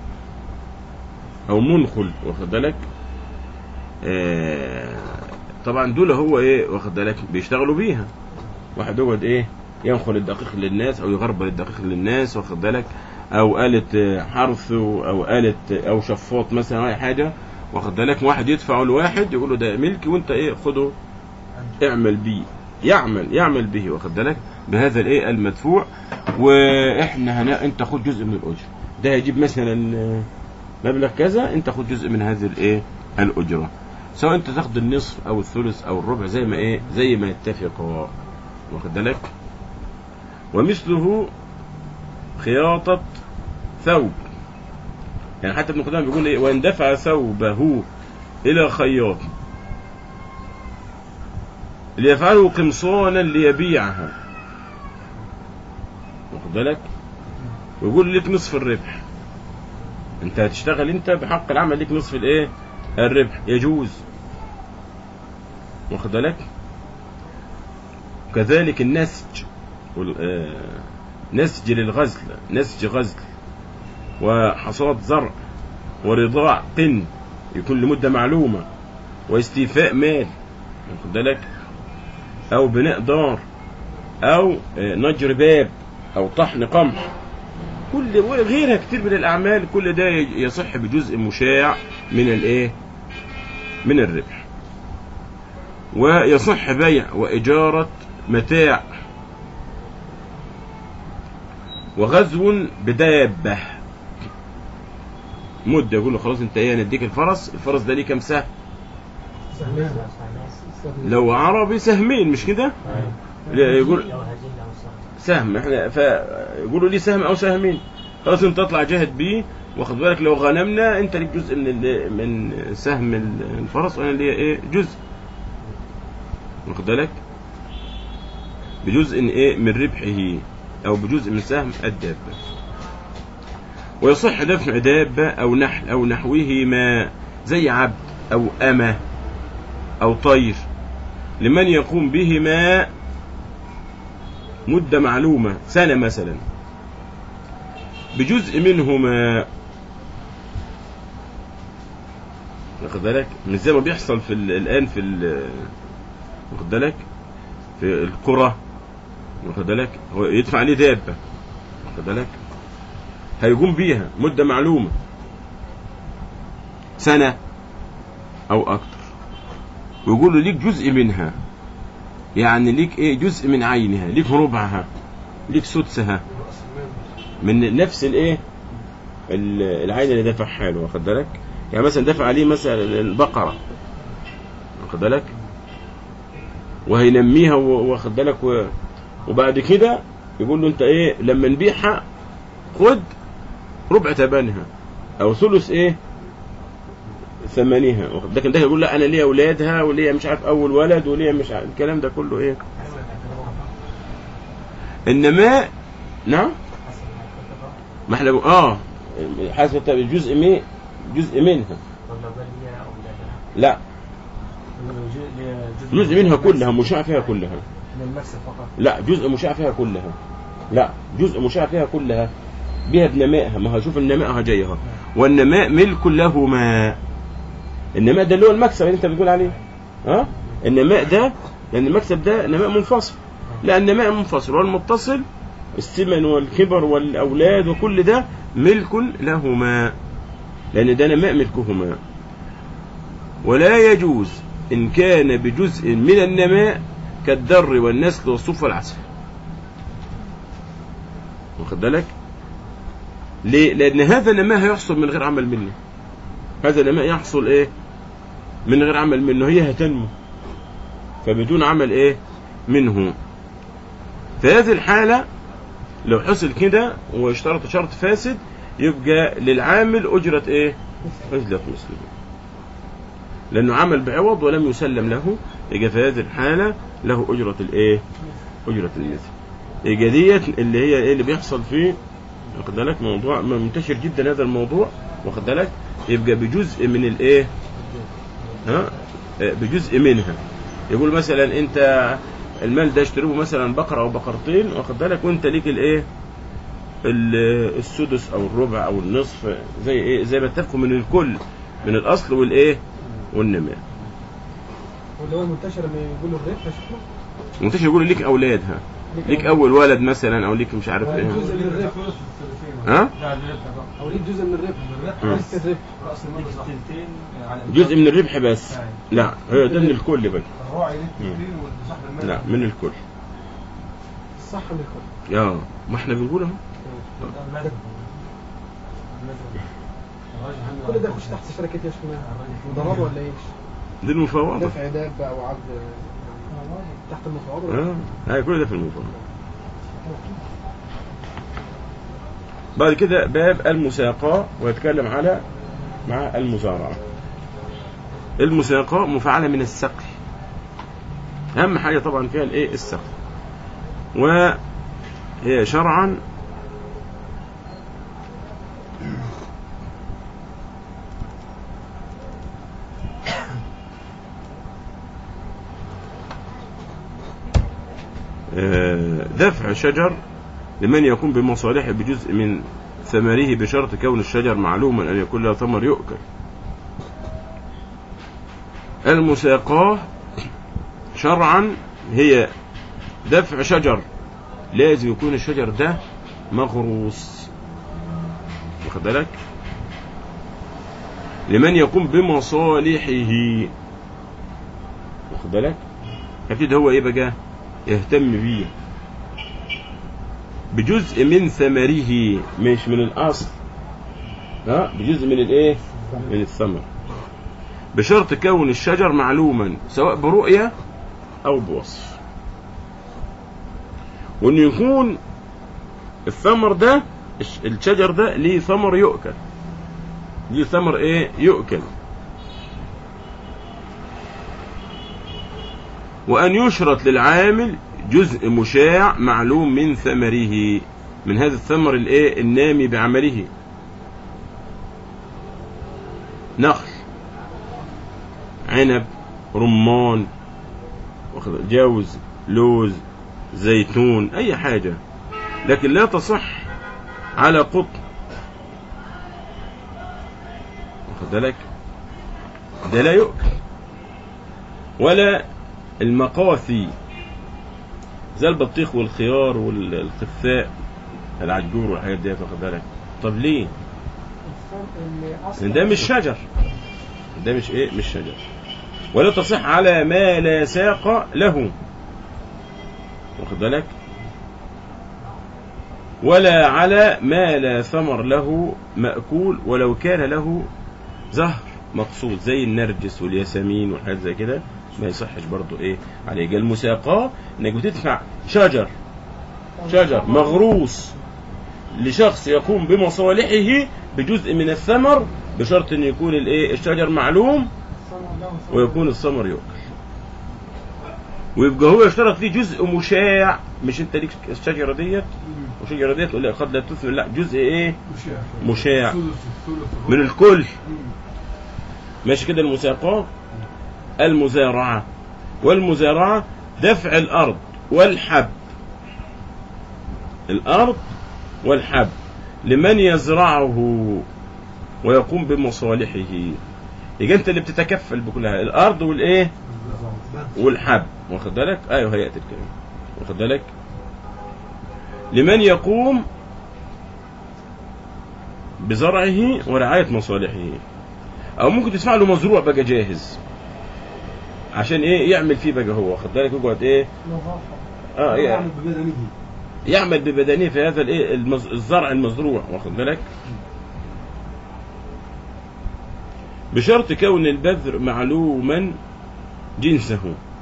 أو منخل واخد بالك آه طبعا دول هو ايه واخد بالك بيشتغلوا بيها واحد يقعد ايه ينخل الدقيق للناس او يغربل الدقيق للناس واخد بالك او آلة آه، حرث او آلة او شفاط مثلا أو اي حاجة واخد بالك واحد يدفع لواحد يقول له ده ملكي وانت ايه خده اعمل بيه يعمل يعمل به واخد بالك بهذا الايه المدفوع واحنا هنا انت خد جزء من الاجر ده هيجيب مثلا آه، مبلغ كذا انت خد جزء من هذه الايه الاجره سواء انت تاخد النصف او الثلث او الربع زي ما ايه زي ما يتفقا واخد بالك ومثله خياطة ثوب يعني حتى ابن قدامه بيقول ايه وان دفع ثوبه الى خياط ليفعله قمصانا ليبيعها واخد بالك ويقول لك نصف الربح انت هتشتغل انت بحق العمل لك نصف الايه الربح يجوز واخد بالك كذلك النسج وال- آه، نسج للغزل نسج غزل وحصاد زرع ورضاع قن يكون لمدة معلومة واستيفاء مال واخد بالك أو بناء دار أو آه، نجر باب أو طحن قمح كل وغيرها كتير من الأعمال كل ده يصح بجزء مشاع من الإيه؟ من الربح ويصح بيع وإجارة متاع وغزو بدابة مدة يقول له خلاص انت ايه نديك الفرس الفرس ده ليه كام سهم سهمين لو عربي سهمين مش كده لا، يقول أو هزيل أو صار سهم احنا فيقولوا لي سهم او سهمين خلاص انت تطلع جاهد بيه واخد بالك لو غنمنا انت ليك جزء من ال- من سهم الفرس وانا ليا ايه جزء واخد بالك بجزء ايه من ربحه او بجزء من سهم الدابه ويصح دفع دابه او نحل او نحوهما زي عبد او امه او طير لمن يقوم بهما مدة معلومة سنة مثلا بجزء منهما واخد بالك مش زي ما بيحصل في ال- الآن في ال- واخد بالك في القرى واخد بالك هو يدفع عليه دابة واخد بالك هيقوم بيها مدة معلومة سنة أو أكتر ويقول له ليك جزء منها يعني ليك ايه جزء من عينها ليك ربعها ليك سدسها من نفس الايه ال- العين اللي دفعها له واخد بالك يعني مثلا دفع عليه مثلا البقره واخد بالك وهينميها و- واخد بالك و- وبعد كده يقول له انت ايه لما نبيعها خد ربع ثمنها او ثلث ايه ثمنها واخد- لكن ده يقول لا انا ليا اولادها وليا مش عارف اول ولد وليا مش عارف الكلام ده كله ايه انما نعم حسب ما كتب ما احنا بنقول- اه حسب التابع، جزء من جزء منها ولا بل هي أولادها لا جزء منها كلها مشاع فيها كلها للمكسب فقط لا جزء مشاع فيها كلها لا جزء مشاع فيها كلها بها بنمائها ما هشوف النماء جايها والنماء ملك لهما النماء ده اللي هو المكسب اللي انت بتقول عليه ها النماء ده لان المكسب ده نماء منفصل لا النماء منفصل والمتصل السمن والكبر والاولاد وكل ده ملك لهما لان ده نماء ملكهما ولا يجوز ان كان بجزء من النماء كالدر والنسل والصوف والعسل واخد بالك ليه لان هذا النماء هيحصل من غير عمل منه هذا النماء يحصل ايه من غير عمل منه هي هتنمو فبدون عمل ايه منه في هذه الحالة لو حصل كده واشترط شرط فاسد يبقى للعامل أجرة ايه أجرة مسلم لأنه عمل بعوض ولم يسلم له يبقى في هذه الحالة له أجرة الايه أجرة المثل يبقى ديت اللي هي ايه اللي بيحصل فيه واخد بالك موضوع منتشر جدا هذا الموضوع واخد بالك يبقى بجزء من الايه ها آه، بجزء منها يقول مثلا انت المال ده اشتروه مثلا بقرة او بقرتين واخد بالك وانت ليك الايه ال- السدس او الربع او النصف زي ايه زي ما اتفقوا من الكل من الاصل والايه والنماء واللي هو المنتشر لما يقولوا الربح شكله منتشر يقول ليك اولادها ليك اول ولد مثلا او ليك مش عارف ايه جزء من الربح ها او ليك جزء من الربح مم. نص الربح رأس المال تلتين على جزء من الربح بس لا هي ده من الكل بقى الراعي ليه التكفير وصاحب المال لا من الكل الصح من الكل يا ما احنا بنقول اهو كل ده يخش تحت شركة يا شيخنا مضاربة ولا ايش؟ دي المفاوضة دفع دابة او عقد تحت المفاوضة ولا اه هاي كل ده في المفاوضة بعد كده باب المساقاة ويتكلم على مع المزارعة المساقاة مفعلة من السقي أهم حاجة طبعا فيها الإيه السقي وهي شرعا آه، دفع شجر لمن يقوم بمصالحه بجزء من ثمره بشرط كون الشجر معلوما أن يكون له ثمر يؤكل المساقاة شرعا هي دفع شجر لازم يكون الشجر ده مغروس واخد بالك لمن يقوم بمصالحه واخد بالك اكيد هو ايه بقى يهتم بيه بجزء من ثمره مش من الاصل ها بجزء من الايه من الثمر بشرط كون الشجر معلوما سواء برؤية او بوصف وان يكون الثمر ده الش- الشجر ده ليه ثمر يؤكل ليه ثمر ايه يؤكل وأن يشرط للعامل جزء مشاع معلوم من ثمره من هذا الثمر الايه النامي بعمله نخل عنب رمان واخد- جوز لوز زيتون اي حاجة لكن لا تصح على قطن واخد بالك ده لا يؤكل ولا المقاثي زي البطيخ والخيار والقثاء العجور والحاجات دي واخد بالك طب ليه؟ لأن ده مش شجر ده مش ايه مش شجر ولا تصح على ما لا ساق له واخد بالك ولا على ما لا ثمر له مأكول ولو كان له زهر مقصود زي النرجس والياسمين وحاجات زي كده ما يصحش برضو ايه عليه قال المساقاه انك بتدفع شجر شجر مغروس لشخص يقوم بمصالحه بجزء من الثمر بشرط ان يكون الايه الشجر معلوم ويكون الثمر يؤكل ويبقى هو يشترط فيه جزء مشاع مش انت ليك الشجره ديت والشجره ديت تقول لا قد لا تثمر لا جزء ايه مشاع من الكل ماشي كده المساقاه المزارعه والمزارعه دفع الارض والحب الارض والحب لمن يزرعه ويقوم بمصالحه يبقى انت اللي بتتكفل بكلها الارض والايه والحب واخد بالك ايوه هيئه الكلام واخد بالك لمن يقوم بزرعه ورعايه مصالحه او ممكن تدفع له مزروع بقى جاهز عشان ايه يعمل فيه بقى هو واخد بالك يقعد ايه نظافة اه يعني يعني ببدنه يعمل ببدنه في هذا الايه المز... الزرع المزروع واخد بالك بشرط كون البذر معلوما جنسه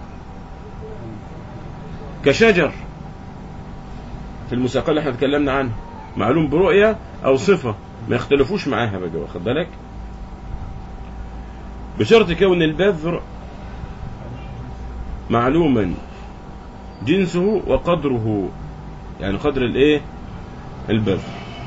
كشجر في المساقات اللي احنا اتكلمنا عنها معلوم برؤية او صفة ما يختلفوش معاها بقى واخد بالك بشرط كون البذر معلوما جنسه وقدره يعني قدر الايه البذر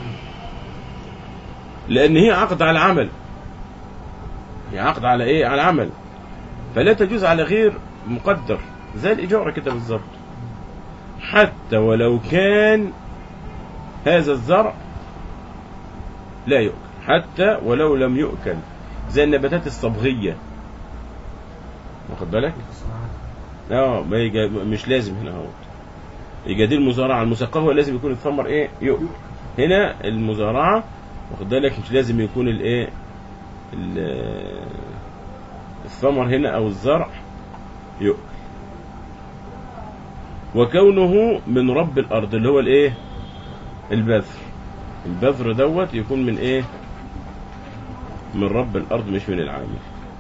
لان هي عقد على العمل هي عقد على ايه على عمل فلا تجوز على غير مقدر زي الاجاره كده بالظبط حتى ولو كان هذا الزرع لا يؤكل حتى ولو لم يؤكل زي النباتات الصبغيه واخد بالك اه ما يجي مش لازم هنا اهوت يبقى دي المزارعه المسقاه هو لازم يكون الثمر ايه يؤكل هنا المزارعه واخد بالك مش لازم يكون الايه ال- الثمر هنا او الزرع يؤكل وكونه من رب الارض اللي هو الايه البذر البذر دوت يكون من ايه من رب الارض مش من العامل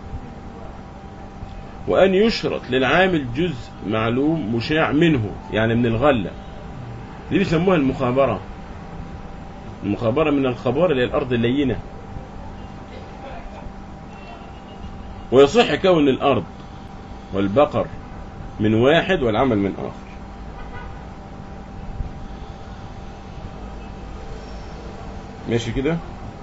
وأن يشرط للعامل جزء معلوم مشاع منه يعني من الغلة دي بيسموها المخابرة المخابرة من الخبار اللي هي الأرض اللينة ويصح كون الأرض والبقر من واحد والعمل من آخر ماشي كده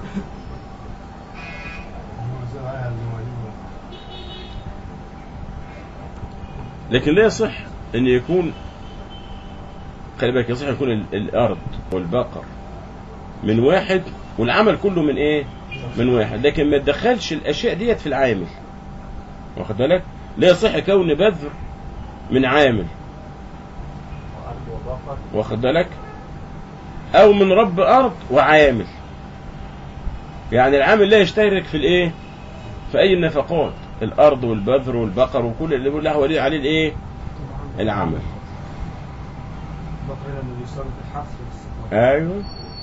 لكن لا يصح ان يكون خلي بالك يصح يكون ال- الارض والبقر من واحد والعمل كله من ايه من واحد لكن ما تدخلش الاشياء ديت في العامل واخد بالك لا يصح كون بذر من عامل وأرض وبقر واخد بالك او من رب ارض وعامل يعني العامل لا يشترك في الايه في اي النفقات الارض والبذر والبقر وكل اللي له عليه عليه الايه العمل بقر انه يشترط الحفظ والاستقرار ايوه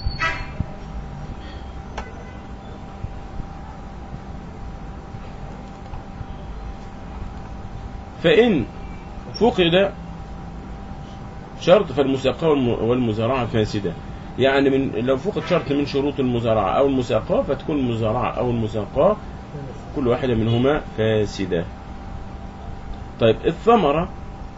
فإن فقد شرط فالمساقاة والم- والمزارعة فاسدة يعني من لو فقد شرط من شروط المزارعة أو المساقاة فتكون المزارعة أو المساقاة كل واحدة منهما فاسدة طيب الثمرة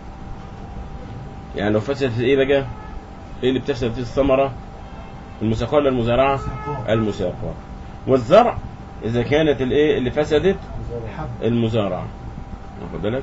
يعني لو فسدت ايه بقى ايه اللي بتفسد في الثمرة المساقاة ولا المزارعة المساقاة والزرع اذا كانت الايه اللي فسدت حب المزارعة واخد بالك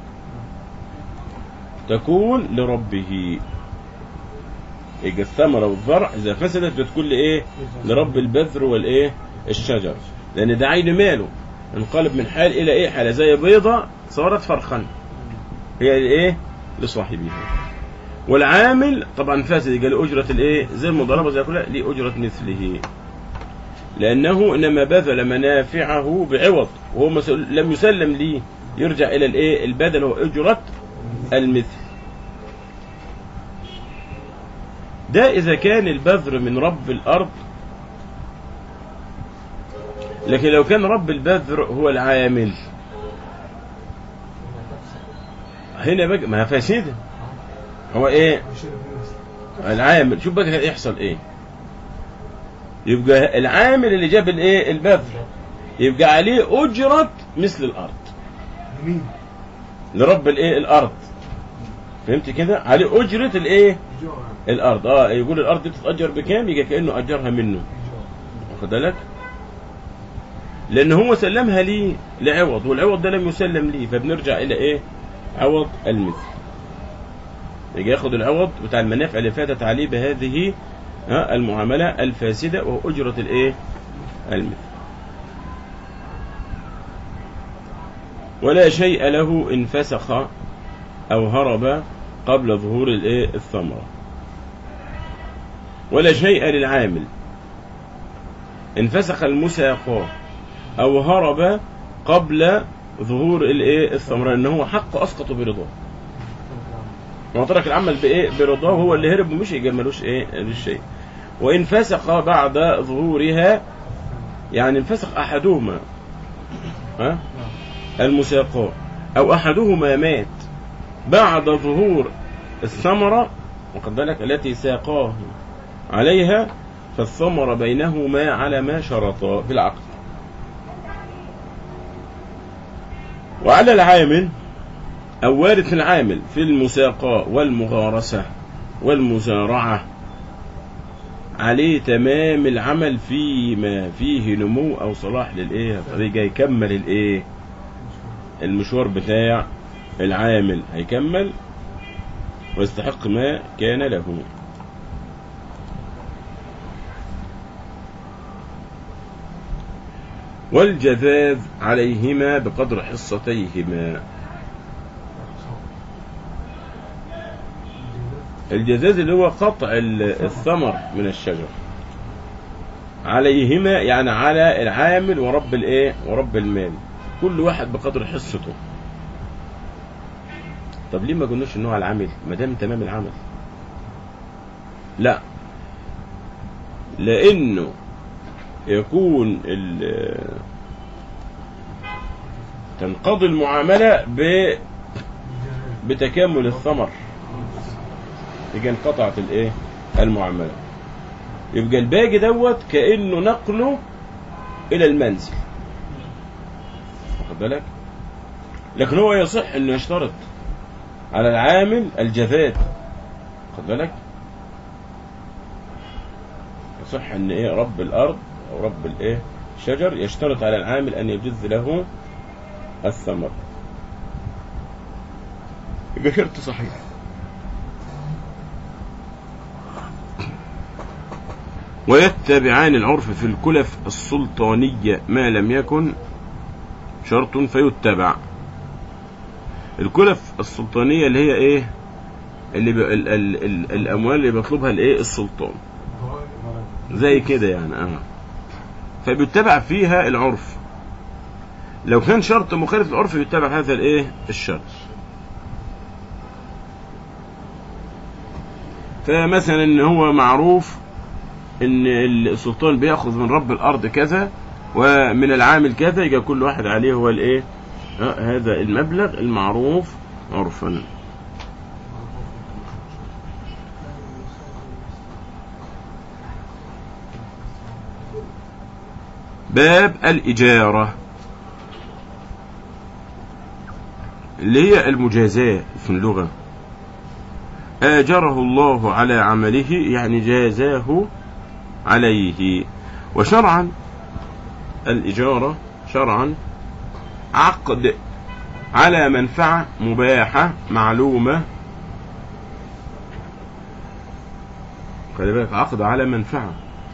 تكون لربه يبقى الثمرة والزرع إذا فسدت بتكون لإيه؟ لرب البذر والإيه؟ الشجر لأن ده عين ماله انقلب من حال إلى إيه؟ حالة زي بيضة صارت فرخا هي لإيه؟ لصاحبها والعامل طبعا فاسد يبقى له أجرة الإيه؟ زي المضاربة زي كلها ليه أجرة مثله لأنه إنما بذل منافعه بعوض وهو مسؤول- لم يسلم ليه يرجع إلى الإيه؟ البدل هو أجرة المثل ده إذا كان البذر من رب الأرض لكن لو كان رب البذر هو العامل هنا بقى ما فاسدة هو ايه العامل شوف بقى يحصل ايه يبقى العامل اللي جاب الايه البذر يبقى عليه أجرة مثل الأرض يمين لرب الايه الأرض فهمت كده عليه أجرة الايه جوع الارض اه يقول الارض دي بتتاجر بكام يجي كانه اجرها منه واخد بالك لان هو سلمها ليه لعوض والعوض ده لم يسلم ليه فبنرجع الى ايه عوض المثل يجي ياخد العوض بتاع المنافع اللي فاتت عليه بهذه ها المعاملة الفاسدة وأجرة الإيه المثل ولا شيء له إن فسخ أو هرب قبل ظهور الإيه الثمرة ولا شيء للعامل إن فسخ المساقى أو هرب قبل ظهور الإيه الثمرة إن هو حق أسقط برضاه هو ترك العمل بايه برضاه هو اللي هرب ومش يبقى ملوش ايه ملوش شيء وان فسق بعد ظهورها يعني انفسق احدهما ها المساقاه او احدهما مات بعد ظهور الثمره واخد بالك التي ساقاه عليها فالثمر بينهما على ما شرطا في العقد وعلى العامل أو وارث العامل في المساقاة والمغارسة والمزارعة عليه تمام العمل فيما فيه نمو أو صلاح للإيه طريقة يكمل الإيه المشوار بتاع العامل هيكمل ويستحق ما كان له والجذاذ عليهما بقدر حصتيهما الجزاز اللي هو قطع ال- الثمر من الشجر عليهما يعني على العامل ورب الايه ورب المال كل واحد بقدر حصته طب ليه ما قلناش ان هو على العامل ما دام تمام العمل لا لانه يكون ال- تنقضي المعامله ب بتكامل الثمر يبقى انقطعت الايه المعامله يبقى الباقي دوت كانه نقله الى المنزل واخد بالك لكن هو يصح انه يشترط على العامل الجفاف واخد بالك يصح ان ايه رب الارض او رب الايه الشجر يشترط على العامل ان يجز له الثمر يبقى شرط صحيح ويتبعان العرف في الكلف السلطانية ما لم يكن شرط فيتبع الكلف السلطانية اللي هي ايه اللي ب... ال... ال... ال... الاموال اللي بيطلبها الايه السلطان زي كده يعني اه فبيتبع فيها العرف لو كان شرط مخالف للعرف يتبع هذا الايه الشرط فمثلا ان هو معروف ان السلطان بياخذ من رب الارض كذا ومن العامل كذا يبقى كل واحد عليه هو الايه آه، هذا المبلغ المعروف عرفا باب الإجارة اللي هي المجازاة في اللغة آجره الله على عمله يعني جازاه عليه وشرعا الإجارة شرعا عقد على منفعة مباحة معلومة خلي بالك عقد على منفعة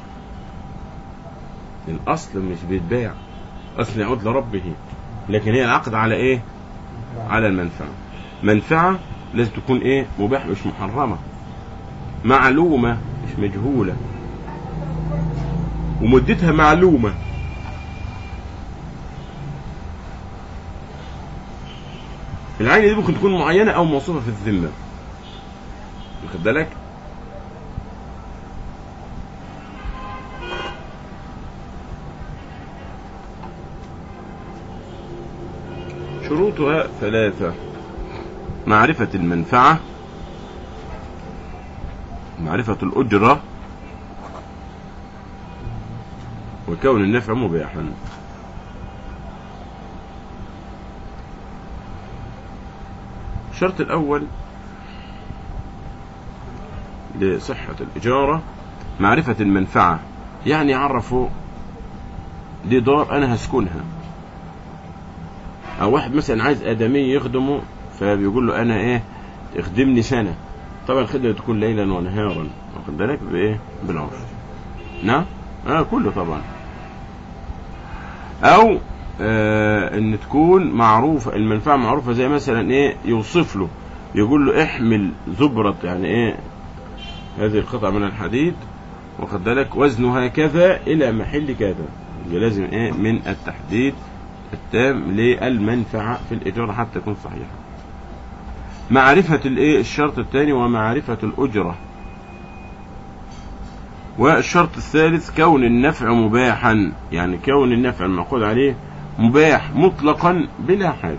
الأصل مش بيتباع أصل يعود لربه لكن هي العقد على إيه؟ على المنفعة منفعة لازم تكون إيه؟ مباح مش محرمة معلومة مش مجهولة ومدتها معلومة العين دي ممكن تكون معينة أو موصوفة في الذمة واخد بالك؟ شروطها ثلاثة معرفة المنفعة معرفة الأجرة وكون النفع مباحا الشرط الأول لصحة الإجارة معرفة المنفعة يعني يعرفوا دي دار أنا هسكنها أو واحد مثلا عايز آدمي يخدمه فبيقول له أنا إيه تخدمني سنة طبعا الخدمة تكون ليلا ونهارا واخد بالك بايه بالعرف نعم اه كله طبعا او آه ان تكون معروفة المنفعة معروفة زي مثلا ايه يوصف له يقول له احمل زبرة يعني ايه هذه القطعة من الحديد واخد بالك وزنها كذا الى محل كذا يبقى لازم ايه من التحديد التام للمنفعة في الإيجار حتى تكون صحيحة معرفة الايه الشرط الثاني ومعرفة الأجرة والشرط الثالث كون النفع مباحا يعني كون النفع المعقود عليه مباح مطلقا بلا حاجة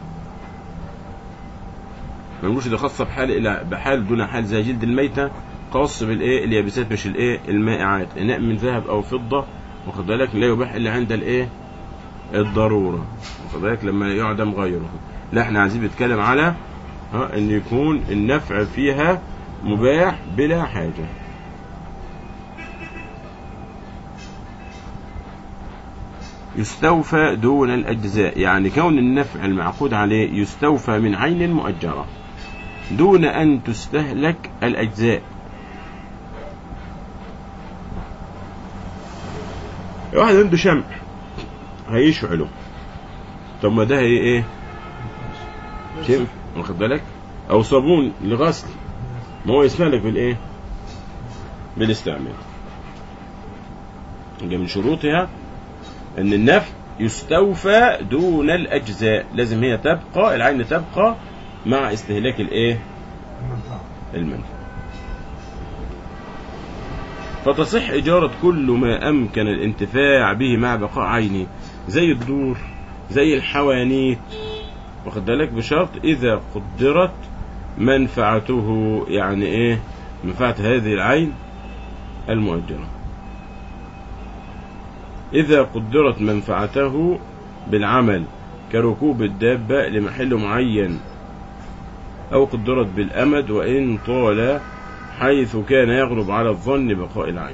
ما نقولش ده خاصة بحال إلى بحال دون حال زي جلد الميتة خاص بالايه اليابسات مش الايه المائعات اناء من ذهب او فضة واخد بالك لا يباح الا عند الايه الضرورة واخد بالك لما يعدم غيره لا احنا عايزين نتكلم على ها ان يكون النفع فيها مباح بلا حاجة يستوفى دون الأجزاء يعني كون النفع المعقود عليه يستوفى من عين مؤجرة دون أن تستهلك الأجزاء واحد عنده شمع هيشعله طب ما ده هي ايه شمع واخد بالك او صابون لغسل ما هو يستهلك بالايه بالاستعمال يبقى من شروطها ان النفع يستوفى دون الاجزاء لازم هي تبقى العين تبقى مع استهلاك الايه المنفعة المنفعه فتصح إجارة كل ما أمكن الانتفاع به مع بقاء عينه زي الدور زي الحوانيت واخد بالك بشرط إذا قدرت منفعته يعني إيه منفعة هذه العين المؤجرة إذا قدرت منفعته بالعمل كركوب الدابة لمحل معين أو قدرت بالأمد وإن طال حيث كان يغلب على الظن بقاء العين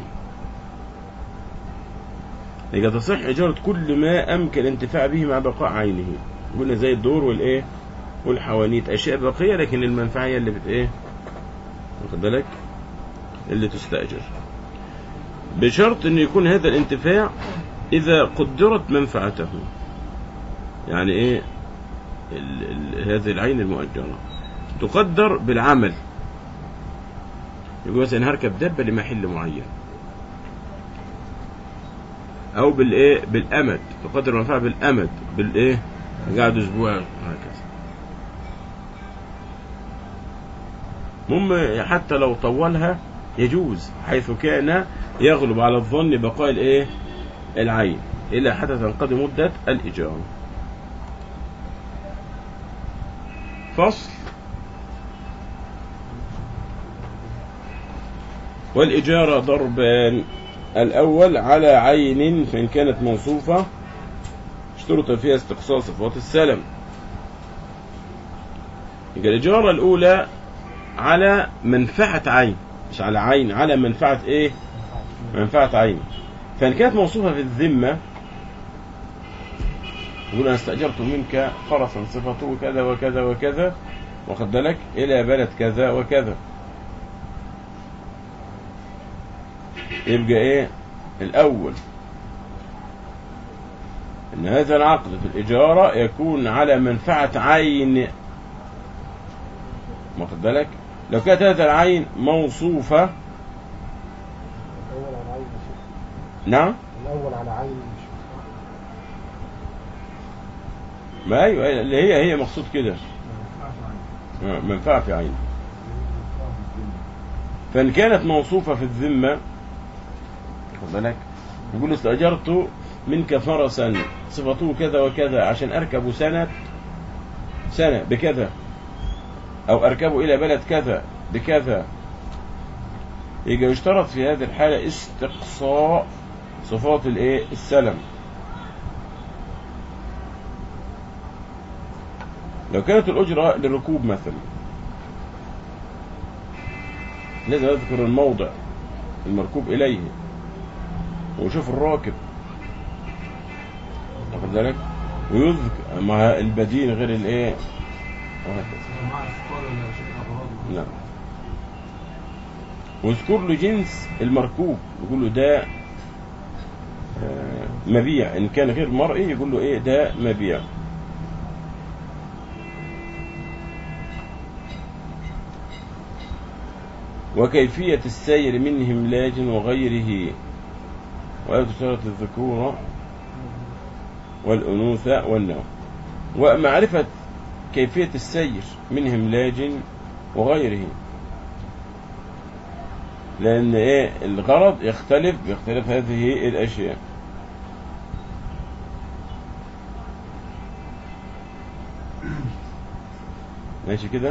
يبقى تصح إجارة كل ما أمكن الانتفاع به مع بقاء عينه قلنا زي الدور والإيه والحوانيت أشياء باقية لكن المنفعة هي اللي بت إيه واخد بالك اللي تستأجر بشرط أن يكون هذا الانتفاع إذا قدرت منفعته يعني إيه ال ال هذه العين المؤجرة تقدر بالعمل يقول مثلا هركب دبة لمحل معين او بالايه بالامد تقدر المنفعه بالامد بالايه قاعد اسبوع هكذا المهم حتى لو طولها يجوز حيث كان يغلب على الظن بقاء الايه العين الى حتى تنقضي مده الاجاره فصل والإجارة ضربان الأول على عين فإن كانت موصوفة اشترط فيها استقصاء صفات السلم يبقى الإجارة الأولى على منفعة عين مش على عين على منفعة إيه منفعة عين فإن كانت موصوفة في الذمة يقول أنا استأجرت منك فرسا صفته كذا وكذا وكذا واخد بالك إلى بلد كذا وكذا يبقى ايه الاول ان هذا العقد في الاجاره يكون على منفعه عين واخد بالك لو كانت هذا العين موصوفه الأول على عين مش نعم الأول على عين مش ما ايوه اللي هي هي مقصود كده ما ينفعش عين. آه، منفعه في عين منفعة في الدنيا. فان كانت موصوفه في الذمه واخد بالك يقول استاجرت منك فرسا صفته كذا وكذا عشان اركب سنه سنه بكذا او اركبه الى بلد كذا بكذا يجي يشترط في هذه الحاله استقصاء صفات الايه السلم لو كانت الاجره للركوب مثلا لازم اذكر الموضع المركوب اليه وشوف الراكب واخد بالك ويذكر مع البديل غير الايه وهكذا مع الفقار ولا شيء أغراض. نعم واذكر له جنس المركوب يقول له ده آه، مبيع ان كان غير مرئي يقول له ايه ده مبيع وكيفية السير من هملاج وغيره ولا تشترط الذكورة والأنوثة والنوم ومعرفة كيفية السير من هملاج وغيره لأن إيه الغرض يختلف باختلاف هذه الأشياء ماشي كده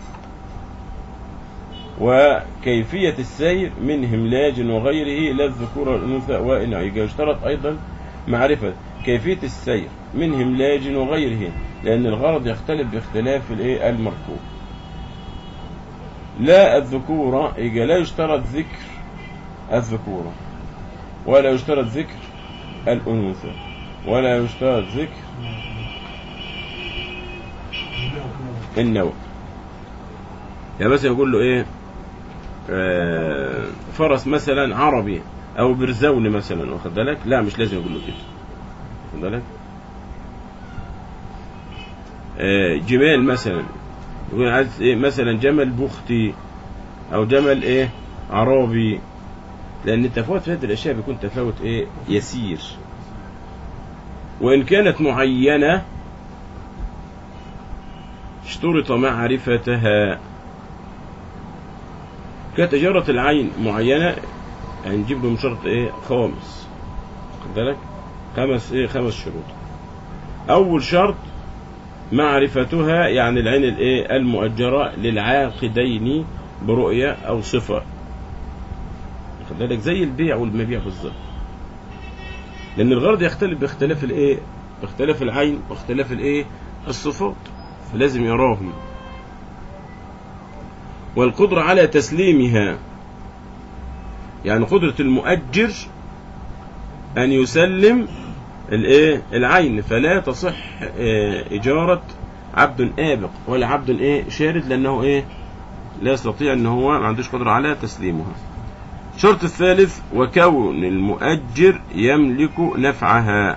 وكيفية السير من هملاج وغيره لا الذكور والأنوثة والإناث يشترط أيضا معرفة كيفية السير من هملاج وغيره لأن الغرض يختلف باختلاف الإيه المركوب لا الذكورة يبقى لا يشترط ذكر الذكورة ولا يشترط ذكر الأنوثة ولا يشترط ذكر النوع يعني مثلا يقول له ايه آه فرس مثلا عربي او برزوني مثلا واخد بالك لا مش لازم يقول له كده واخد بالك آه جمال مثلا يقول عايز ايه مثلا جمل بختي او جمل ايه عربي لان التفاوت في هذه الاشياء بيكون تفاوت ايه يسير وان كانت معينه اشترط معرفتها كانت إجارة العين معينة هنجيب له من شرط إيه خامس خد بالك خمس إيه خمس شروط أول شرط معرفتها يعني العين الإيه المؤجرة للعاقدين برؤية أو صفة خد بالك زي البيع والمبيع بالظبط لأن الغرض يختلف باختلاف الإيه باختلاف العين واختلاف الإيه الصفات فلازم يراهم والقدرة على تسليمها يعني قدرة المؤجر أن يسلم الايه العين فلا تصح آه، إجارة عبد آبق ولا عبد إيه شارد لأنه إيه لا يستطيع أن هو ما عندوش قدرة على تسليمها الشرط الثالث وكون المؤجر يملك نفعها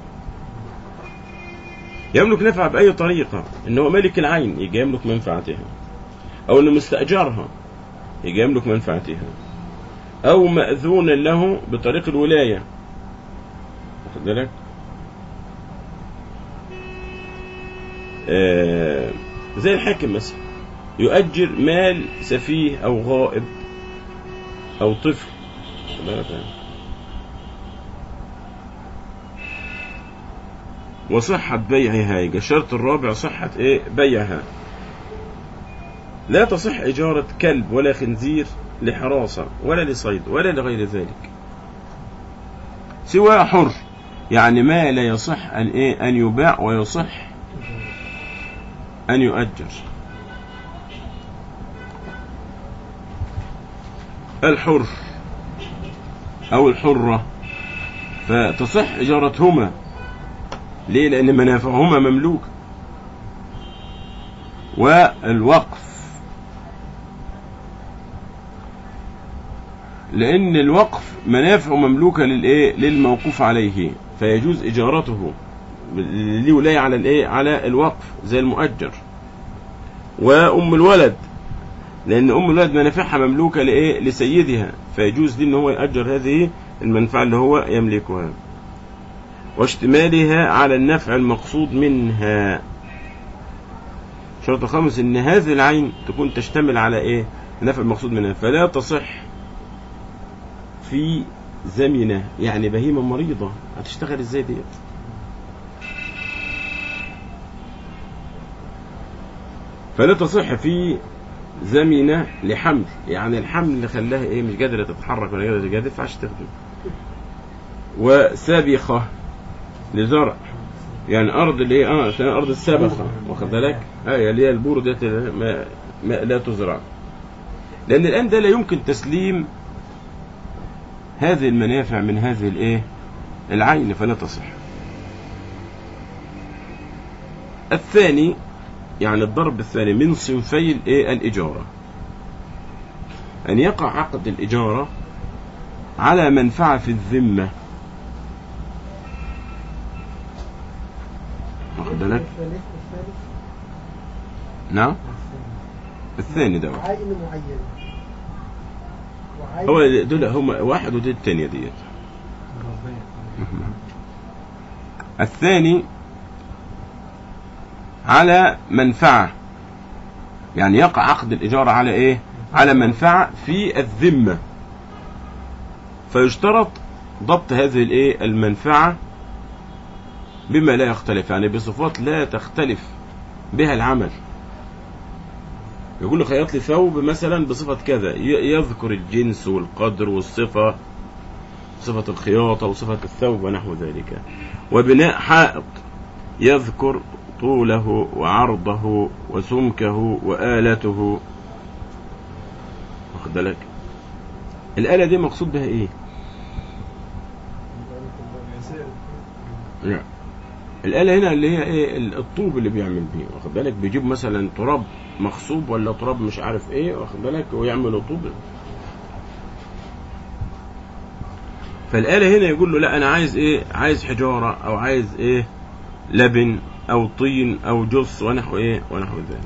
يملك نفعها بأي طريقة إن هو ملك العين يجي يملك منفعتها أو إنه مستأجرها يجي يملك منفعتها أو مأذون له بطريق الولاية واخد بالك آه زي الحاكم مثلا يؤجر مال سفيه أو غائب أو طفل واخد بالك يعني. وصحة بيعها يبقى الشرط الرابع صحة ايه بيعها لا تصح إجارة كلب ولا خنزير لحراسة ولا لصيد ولا لغير ذلك سوى حر يعني ما لا يصح أن إيه أن يباع ويصح أن يؤجر الحر أو الحرة فتصح إجارتهما ليه لأن منافعهما مملوكة والوقف لأن الوقف منافع مملوكة للإيه للموقوف عليه فيجوز إجارته ليه ولاية على الإيه على الوقف زي المؤجر وأم الولد لأن أم الولد منافعها مملوكة لإيه لسيدها فيجوز دي إن هو يأجر هذه المنفعة اللي هو يملكها واشتمالها على النفع المقصود منها شرط خامس ان هذه العين تكون تشتمل على ايه النفع المقصود منها فلا تصح في زمنة يعني بهيمة مريضة هتشتغل ازاي ديت فلا تصح في زمنة لحمل يعني الحمل اللي خلاها ايه مش قادرة تتحرك ولا قادرة تجادف فعش تخدم وسابخة لزرع يعني ارض اللي هي اه عشان ارض السبخه واخد بالك ايوه اللي هي البور ديت ما, ما لا تزرع لان الان ده لا يمكن تسليم هذه المنافع من هذه الايه العين فلا تصح الثاني يعني الضرب الثاني من صنفي الايه الاجاره أن يقع عقد الإجارة على منفعة في الذمة واخد بالك الثالث الثالث نعم الثاني ده عين معين وعين هو دول هم واحد ودي الثانية ديت الثاني على منفعة يعني يقع عقد الإجارة على إيه؟ على منفعة في الذمة فيشترط ضبط هذه الإيه؟ المنفعة بما لا يختلف يعني بصفات لا تختلف بها العمل يقول له خيط لي ثوب مثلا بصفة كذا ي- يذكر الجنس والقدر والصفة صفة الخياطة وصفة الثوب ونحو ذلك وبناء حائط يذكر طوله وعرضه وسمكه وآلته واخد بالك الآلة دي مقصود بها ايه لا. الآلة هنا اللي هي ايه ال- الطوب اللي بيعمل بيه واخد بالك بيجيب مثلا تراب مغصوب ولا تراب مش عارف ايه واخد بالك ويعمل طوب فالآلة هنا يقول له لا أنا عايز إيه عايز حجارة أو عايز إيه لبن أو طين أو جص ونحو إيه ونحو ذلك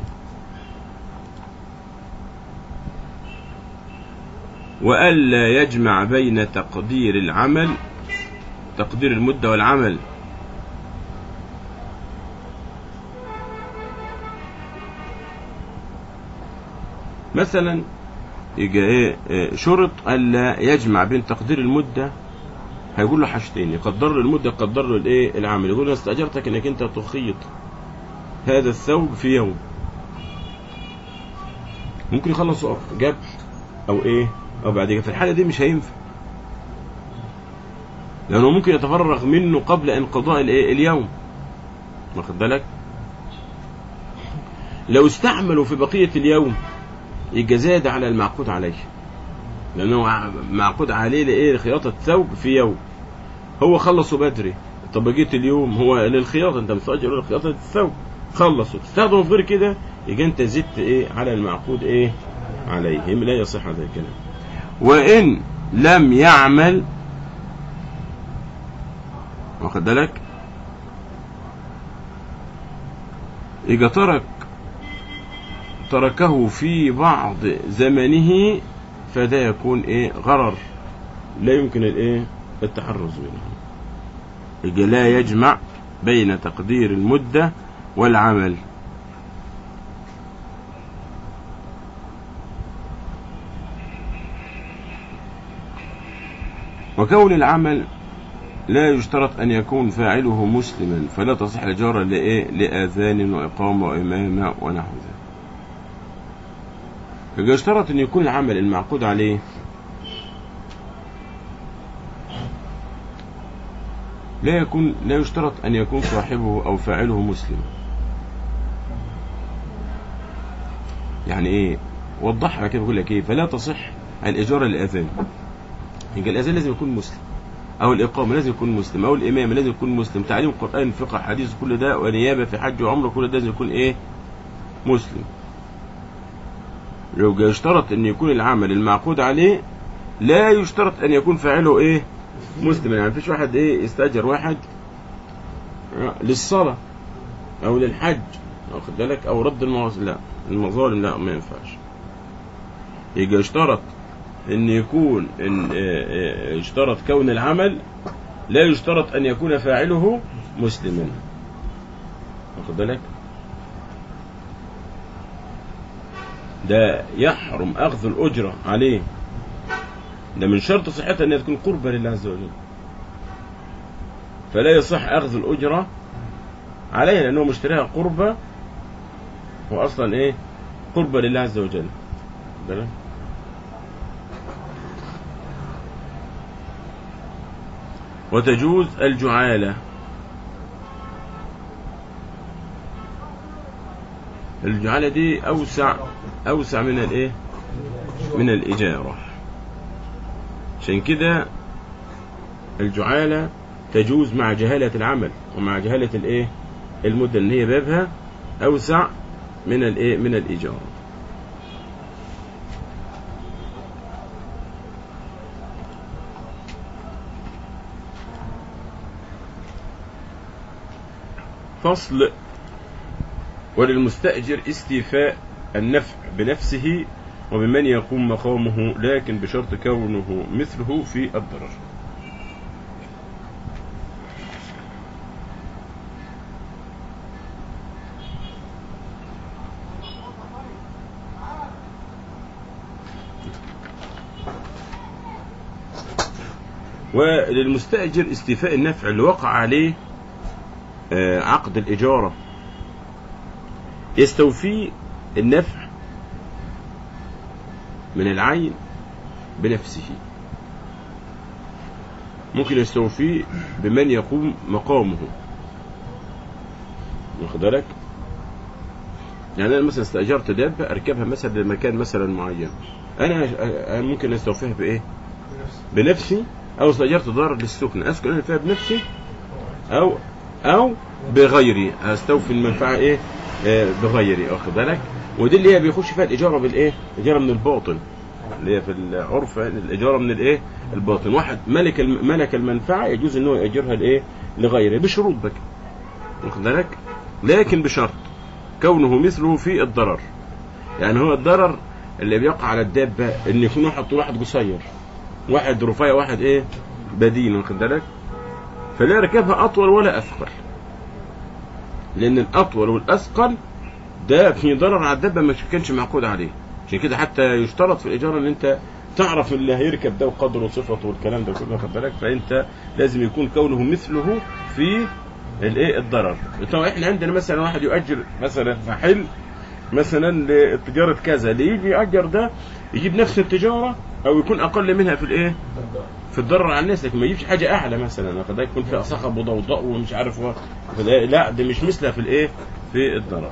وألا يجمع بين تقدير العمل تقدير المدة والعمل مثلا يجي ايه إيه، شرط الا يجمع بين تقدير المده هيقول له حاجتين يقدر له المده يقدر له الايه العمل يقول له أنا استاجرتك انك انت تخيط هذا الثوب في يوم ممكن يخلصه جبل او ايه او بعد كده في الحاله دي مش هينفع لانه ممكن يتفرغ منه قبل انقضاء الايه اليوم واخد بالك لو استعملوا في بقيه اليوم يبقى زاد على المعقود عليه لانه ع- معقود عليه لايه لخياطه ثوب في يوم هو خلصه بدري طب بقيت اليوم هو للخياطه انت مستاجر لخياطه الثوب خلصه تستخدمه في غير كده يبقى انت زدت ايه على المعقود ايه عليه لا يصح هذا الكلام وان لم يعمل واخد بالك يبقى ترك تركه في بعض زمنه فده يكون ايه غرر لا يمكن الايه التحرز منه يبقى لا يجمع بين تقدير المدة والعمل وكون العمل لا يشترط أن يكون فاعله مسلما فلا تصح الإجارة لإيه؟ لآذان وإقامة وإمامة ونحو ذلك يبقى يشترط أن يكون العمل المعقود عليه لا يكون لا يشترط أن يكون صاحبه أو فاعله مسلم يعني إيه وضحها كده بقول لك إيه فلا تصح الإجارة للأذان يبقى الأذان لازم يكون مسلم أو الإقامة لازم يكون مسلم أو الإمام لازم يكون مسلم تعليم قرآن فقه حديث كل ده ونيابة في حج وعمره كل ده لازم يكون إيه مسلم لو جا يشترط أن يكون العمل المعقود عليه لا يشترط أن يكون فاعله إيه مسلم يعني مفيش واحد إيه يستأجر واحد للصلاة أو للحج واخد بالك أو رد المظالم لا المظالم لا ما ينفعش يجي يشترط ان يكون ان آه، آه، يشترط كون العمل لا يشترط ان يكون فاعله مسلما واخد بالك ده يحرم اخذ الاجره عليه ده من شرط صحتها انها تكون قربة لله عز وجل فلا يصح اخذ الاجره عليه لانه مشتريها قربة واصلا ايه قربة لله عز وجل واخد بالك وتجوز الجعالة الجعالة دي أوسع أوسع من الإيه؟ من الإجارة عشان كده الجعالة تجوز مع جهالة العمل ومع جهالة الإيه؟ المدة اللي هي بابها أوسع من الإيه؟ من الإجارة فصل وللمستأجر استيفاء النفع بنفسه وبمن يقوم مقامه لكن بشرط كونه مثله في الضرر وللمستأجر استيفاء النفع اللي وقع عليه آه، عقد الإجارة يستوفي النفع من العين بنفسه ممكن يستوفيه بمن يقوم مقامه واخد بالك يعني انا مثلا استاجرت دابه اركبها مثلا لمكان مثلا معين انا أنا ممكن استوفيها بايه بنفسي او استاجرت دار للسكن اسكن انا فيها بنفسي او او بغيري استوفي المنفعه ايه آه، بغيري واخد بالك ودي اللي هي بيخش فيها الاجاره بالايه الاجاره من الباطن اللي هي في العرف يعني الاجاره من الايه الباطن واحد ملك الم- ملك المنفعه يجوز ان هو ياجرها لايه لغيره بشروط بقى واخد بالك لكن بشرط كونه مثله في الضرر يعني هو الضرر اللي بيقع على الدابه ان يكون واحد طول واحد قصير واحد رفيع واحد ايه بدين واخد بالك فلا ركبها اطول ولا اثقل لان الاطول والاثقل ده في ضرر على الدابه ما كانش معقود عليه عشان كده حتى يشترط في الاجاره ان انت تعرف اللي هيركب ده وقدره وصفته والكلام ده كله واخد بالك فانت لازم يكون كونه مثله في الايه الضرر طبعا احنا عندنا مثلا واحد يؤجر مثلا محل مثلا لتجاره كذا اللي يجي يأجر ده يجيب نفس التجاره او يكون اقل منها في الايه في الضرر على الناس لكن ما يجيبش حاجه اعلى مثلا واخد بالك يكون فيها صخب وضوضاء ومش عارف هو لا ده مش مثلها في الايه في الضرر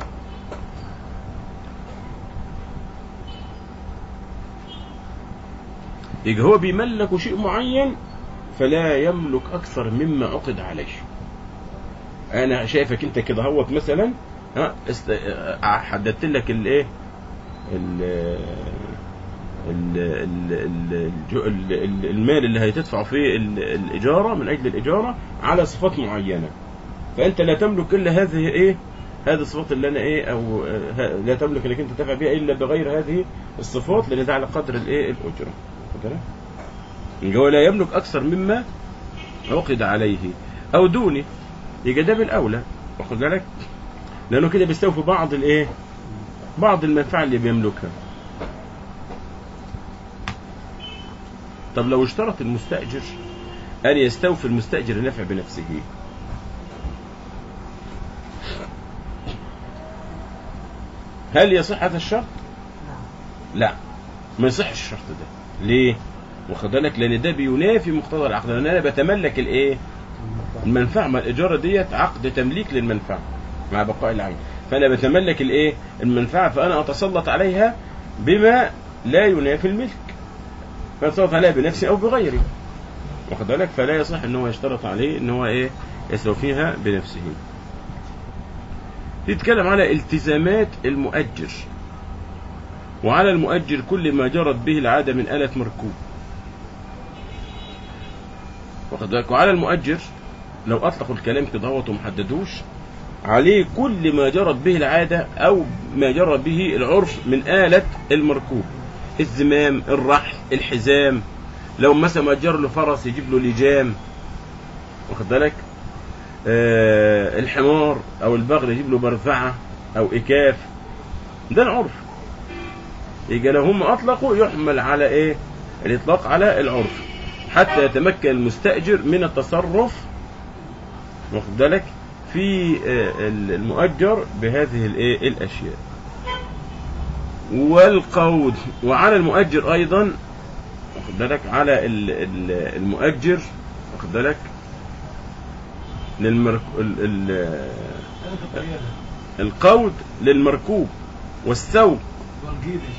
يبقى هو بيملك شيء معين فلا يملك اكثر مما عقد عليه انا شايفك انت كده هوت مثلا ها است... اه، حددت لك الايه ال... ال... ال... ال... الج- ال... ال- المال اللي هتدفع فيه ال... الاجاره من اجل الاجاره على صفات معينه فانت لا تملك الا هذه ايه هذه الصفات اللي انا ايه او اه، ه- لا تملك انك انت تدفع بها الا بغير هذه الصفات لان ده على قدر الايه الاجره واخد بالك؟ يبقى هو لا يملك اكثر مما عقد عليه او دونه يبقى ده بالاولى واخد بالك لانه كده بيستوفي بعض الايه بعض المنفعه اللي بيملكها طب لو اشترط المستاجر ان يستوفي المستاجر النفع بنفسه هل يصح هذا الشرط لا ما يصحش الشرط ده ليه واخد بالك لان ده بينافي مقتضى العقد لان انا بتملك الايه المنفعه ما الاجاره ديت عقد تمليك للمنفعه مع بقاء العين فانا بتملك الايه المنفعه فانا اتسلط عليها بما لا ينافي الملك فاتسلط عليها بنفسي او بغيري واخد بالك فلا يصح ان هو يشترط عليه ان هو ايه يستوفيها بنفسه يتكلم على التزامات المؤجر وعلى المؤجر كل ما جرت به العادة من آلة مركوب واخد بالك وعلى المؤجر لو أطلقوا الكلام كده هوت وما حددوش عليه كل ما جرت به العادة أو ما جرى به العرف من آلة المركوب الزمام الرحل الحزام لو مثلا مأجر له فرس يجيب له لجام واخد بالك آه الحمار أو البغل يجيب له برفعة أو إكاف ده العرف يبقى لو هم أطلقوا يحمل على إيه الإطلاق على العرف حتى يتمكن المستأجر من التصرف واخد بالك في آه، المؤجر بهذه الايه الاشياء والقود وعلى المؤجر ايضا واخد بالك على ال- ال- المؤجر واخد بالك للمرك... ال... ال... القود للمركوب والسوق والجيل ايش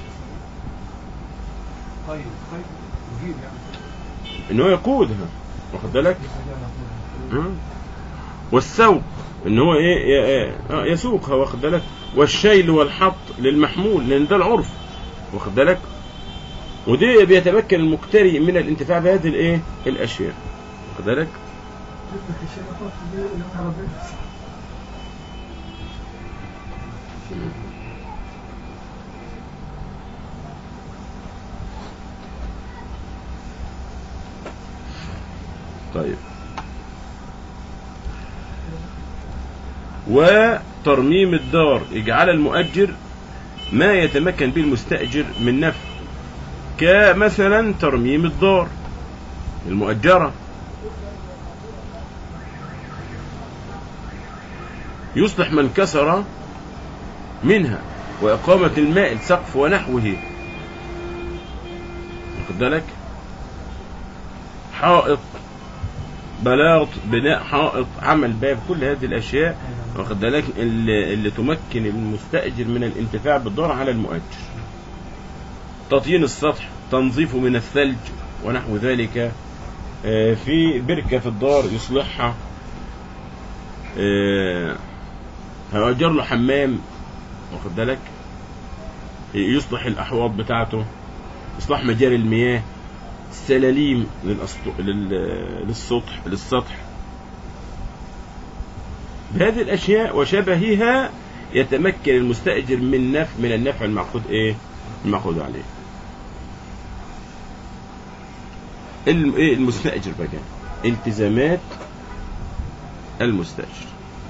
طيب طيب الجيل يعني ان هو يقودها واخد بالك مم. والسوق ان هو ايه ي- إيه؟ آه، يسوقها واخد بالك والشيل والحط للمحمول لان ده العرف واخد بالك ودي بيتمكن المقتري من الانتفاع بهذه الايه الاشياء واخد بالك تفتح الشركات اللي العربية طيب وترميم الدار يجعل المؤجر ما يتمكن به المستأجر من نفع كمثلا ترميم الدار المؤجرة يصلح من كسر منها وإقامة الماء السقف ونحوه واخد بالك حائط بلاط بناء حائط عمل باب كل هذه الأشياء واخد بالك اللي, اللي تمكن المستأجر من الانتفاع بالدار على المؤجر تطيين السطح تنظيفه من الثلج ونحو ذلك آه، في بركة في الدار يصلحها آه، هيأجر له حمام واخد بالك يصلح الأحواض بتاعته إصلاح مجاري المياه السلاليم للأسط... لل... للسطح للسطح بهذه الأشياء وشبهها يتمكن المستأجر من نفع من النفع المعقود إيه؟ المعقود عليه. الم... إيه المستأجر بقى؟ التزامات المستأجر.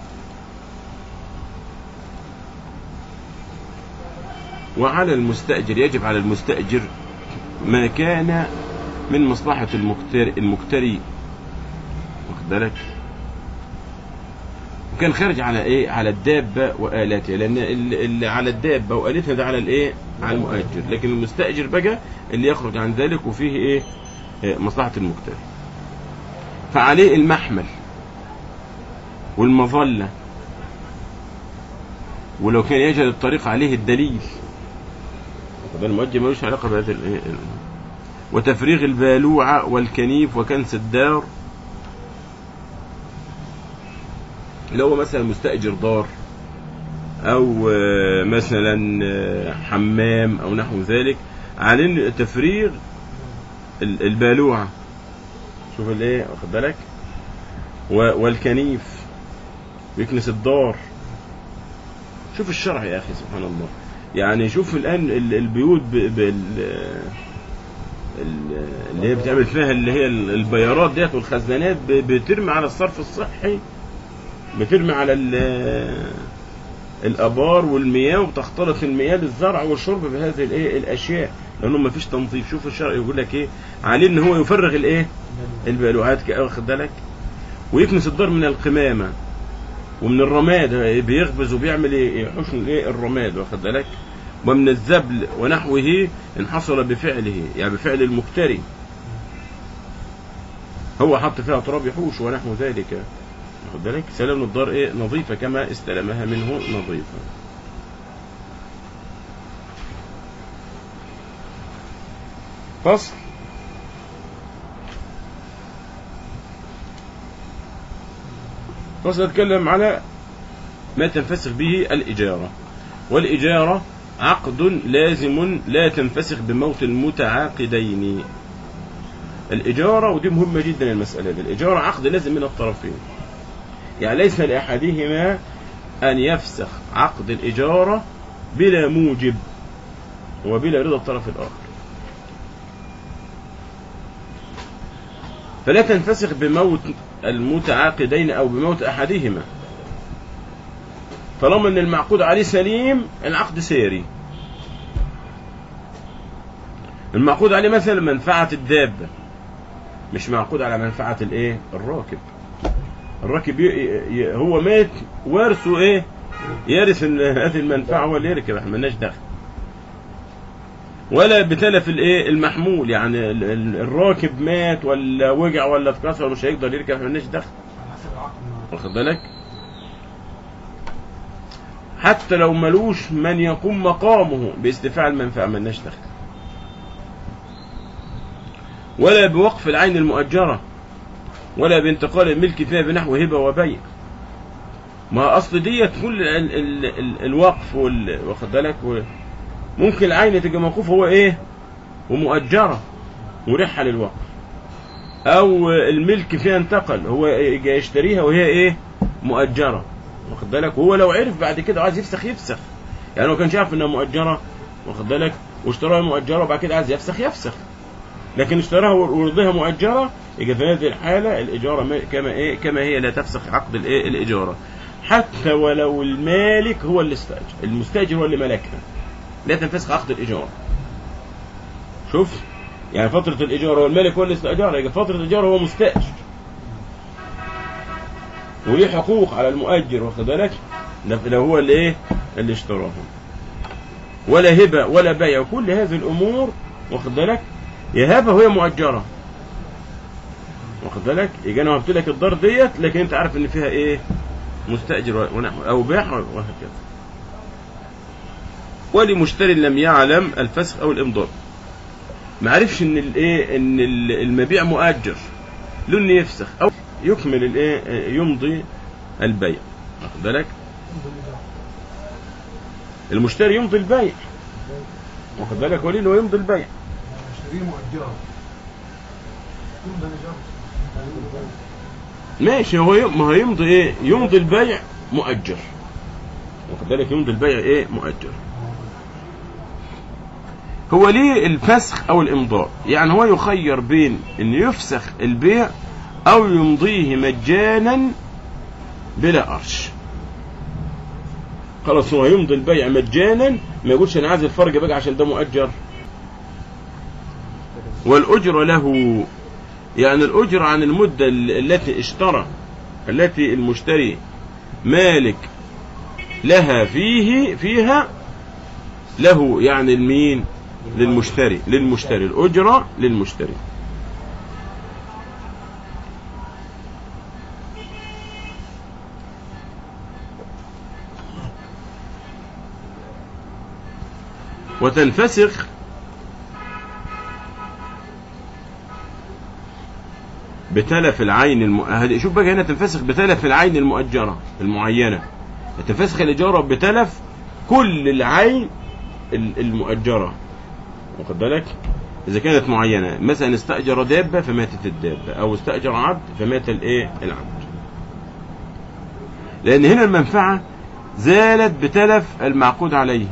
وعلى المستأجر يجب على المستأجر ما كان من مصلحة المكتري المكتري واخد بالك وكان خارج على ايه على الدابة وآلاتها لأن اللي اللي على الدابة وآلتها ده على الايه على المؤجر لكن المستأجر بقى اللي يخرج عن ذلك وفيه ايه إيه، مصلحة المكتري فعليه المحمل والمظلة ولو كان يجهل الطريق عليه الدليل طب المؤجر ملوش علاقة بهذا الايه وتفريغ البالوعة والكنيف وكنس الدار اللي هو مثلا مستأجر دار أو آه، مثلا آه، حمام أو نحو ذلك عليه تفريغ ال- البالوعة شوف الايه واخد بالك و- والكنيف ويكنس الدار شوف الشرع يا أخي سبحان الله يعني شوف الآن ال- البيوت ب- بال ال- اللي هي بتعمل فيها اللي هي ال- البيارات ديت والخزانات ب- بترمي على الصرف الصحي بترمي على ال- الابار والمياه وبتختلط المياه للزرع والشرب بهذه الايه الاشياء لانه ما فيش تنظيف شوف الشرع يقول لك ايه عليه ان هو يفرغ الايه البالوعات كده، واخد بالك ويكنس الدار من القمامه ومن الرماد بيخبز وبيعمل ايه يحوش الايه الرماد واخد بالك ومن الزبل ونحوه ان حصل بفعله يعني بفعل المكتري هو حط فيها تراب يحوش ونحو ذلك واخد بالك سلام الدار ايه نظيفه كما استلمها منه نظيفه فصل فصل نتكلم على ما تنفسخ به الإجارة والإجارة عقد لازم لا تنفسخ بموت المتعاقدين الإجارة ودي مهمة جدا المسألة دي الإجارة عقد لازم من الطرفين يعني ليس لأحدهما أن يفسخ عقد الإجارة بلا موجب وبلا رضا الطرف الآخر فلا تنفسخ بموت المتعاقدين أو بموت أحدهما طالما ان المعقود عليه سليم العقد سيري المعقود عليه مثلا منفعة الدابة مش معقود على منفعة الايه الراكب الراكب ي... ي... هو مات وارثه ايه يرث ال- هذه المنفعة هو اللي يركب احنا مالناش دخل ولا بتلف الايه المحمول يعني ال- ال- الراكب مات ولا وجع ولا اتكسر مش هيقدر يركب احنا مالناش دخل على حسب العقد واخد بالك حتى لو ملوش من يقوم مقامه باستفاع المنفعة ملناش دخل ولا بوقف العين المؤجرة ولا بانتقال الملك فيها بنحو هبة وبيع ما أصل ديت كل ال ال ال الوقف وال- واخد بالك و- ممكن العين تبقى موقوف هو إيه ومؤجرة مريحة للوقف أو الملك فيها انتقل هو جاي يشتريها وهي إيه مؤجرة واخد بالك وهو لو عرف بعد كده عايز يفسخ يفسخ يعني هو كانش عارف انها مؤجره واخد بالك واشتراها مؤجره وبعد كده عايز يفسخ يفسخ لكن اشتراها ورضيها مؤجره يبقى في هذه الحاله الاجاره ما- كما ايه كما هي لا تفسخ عقد الايه الاجاره حتى ولو المالك هو اللي استاجر المستاجر هو اللي ملكها لا تنفسخ عقد الايجار شوف يعني فتره الايجار هو المالك هو اللي استاجرها يبقى فتره الايجار هو مستاجر وليه حقوق على المؤجر واخد بالك لو هو اللي ايه اللي اشتراها ولا هبه ولا بيع كل هذه الامور واخد بالك يا هبه وهي مؤجره واخد بالك يجي انا وهبت لك الدار ديت لكن انت عارف ان فيها ايه مستاجر ونحو او بيع وهكذا ولمشتري لم يعلم الفسخ او الامضاء ما عرفش ان الايه ان ال- المبيع مؤجر له انه يفسخ او يكمل الايه يمضي البيع واخد بالك المشتري يمضي البيع واخد بالك وليه انه يمضي البيع شريه مؤجرة ماشي هو يم- ما هو يمضي ايه يمضي البيع مؤجر واخد بالك يمضي البيع ايه مؤجر هو ليه الفسخ او الامضاء يعني هو يخير بين ان يفسخ البيع او يمضيه مجانا بلا قرش خلاص هو يمضي البيع مجانا ما يقولش انا عايز الفرق بقى عشان ده مؤجر والاجر له يعني الأجرة عن المدة ال- التي اشترى التي المشتري مالك لها فيه فيها له يعني المين للمشتري للمشتري الأجرة للمشتري وتنفسخ بتلف العين الم... هذه- شوف بقى هنا تنفسخ بتلف العين المؤجرة المعينة تنفسخ الإجارة بتلف كل العين ال- المؤجرة واخد بالك إذا كانت معينة مثلا استأجر دابة فماتت الدابة أو استأجر عبد فمات الإيه العبد لأن هنا المنفعة زالت بتلف المعقود عليه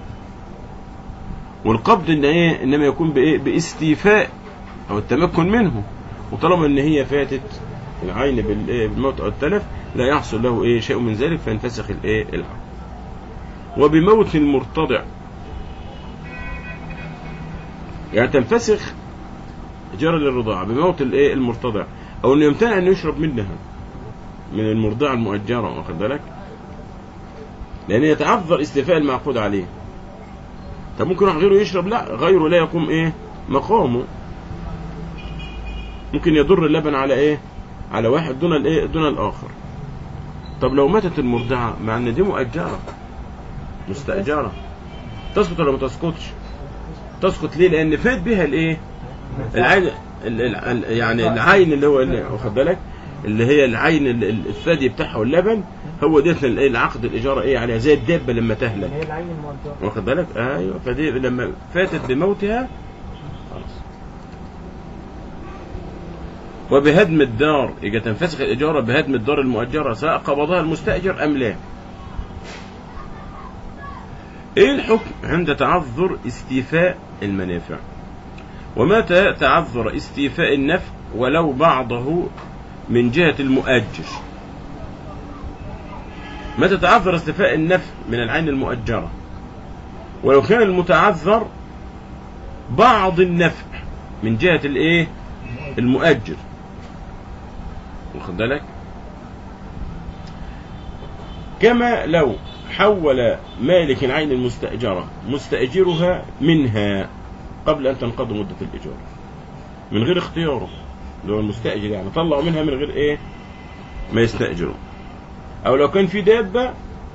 والقبض إن إيه إنما يكون بإيه باستيفاء أو التمكن منه وطالما ان هي فاتت العين بالإيه؟ بالموت او التلف لا يحصل له ايه شيء من ذلك فينفسخ الايه العقد وبموت المرتضع يعني تنفسخ جرى للرضاعة بموت الايه المرتضع او انه يمتنع انه يشرب منها من المرضعة المؤجرة واخد بالك لان يتعذر استيفاء المعقود عليه طب ممكن واحد غيره يشرب لا غيره لا يقوم ايه مقامه ممكن يضر اللبن على ايه على واحد دون الايه دون الاخر طب لو ماتت المرضعه مع ان دي مؤجره مستاجره تسقط ولا ما تسقطش تسقط ليه لان فات بها الايه العين ال- ال- ال- يعني العين اللي هو اللي واخد بالك اللي هي العين ال- ال- الثدي بتاعها واللبن هو ديت ال- العقد الاجاره ايه عليها زي الدابه لما تهلك هي العين المؤجرة واخد بالك ايوه فدي لما فاتت بموتها خلاص وبهدم الدار يجي تنفسخ الإجارة بهدم الدار المؤجرة سواء قبضها المستأجر أم لا إيه الحكم عند تعذر استيفاء المنافع ومتى تعذر استيفاء النفع ولو بعضه من جهة المؤجر متى تعذر استيفاء النفع من العين المؤجرة ولو كان المتعذر بعض النفع من جهة الايه المؤجر واخد بالك كما لو حول مالك العين المستأجرة مستأجرها منها قبل أن تنقضي مدة الإيجار من غير اختياره اللي هو المستأجر يعني طلعوا منها من غير إيه ما يستأجروا أو لو كان في دابة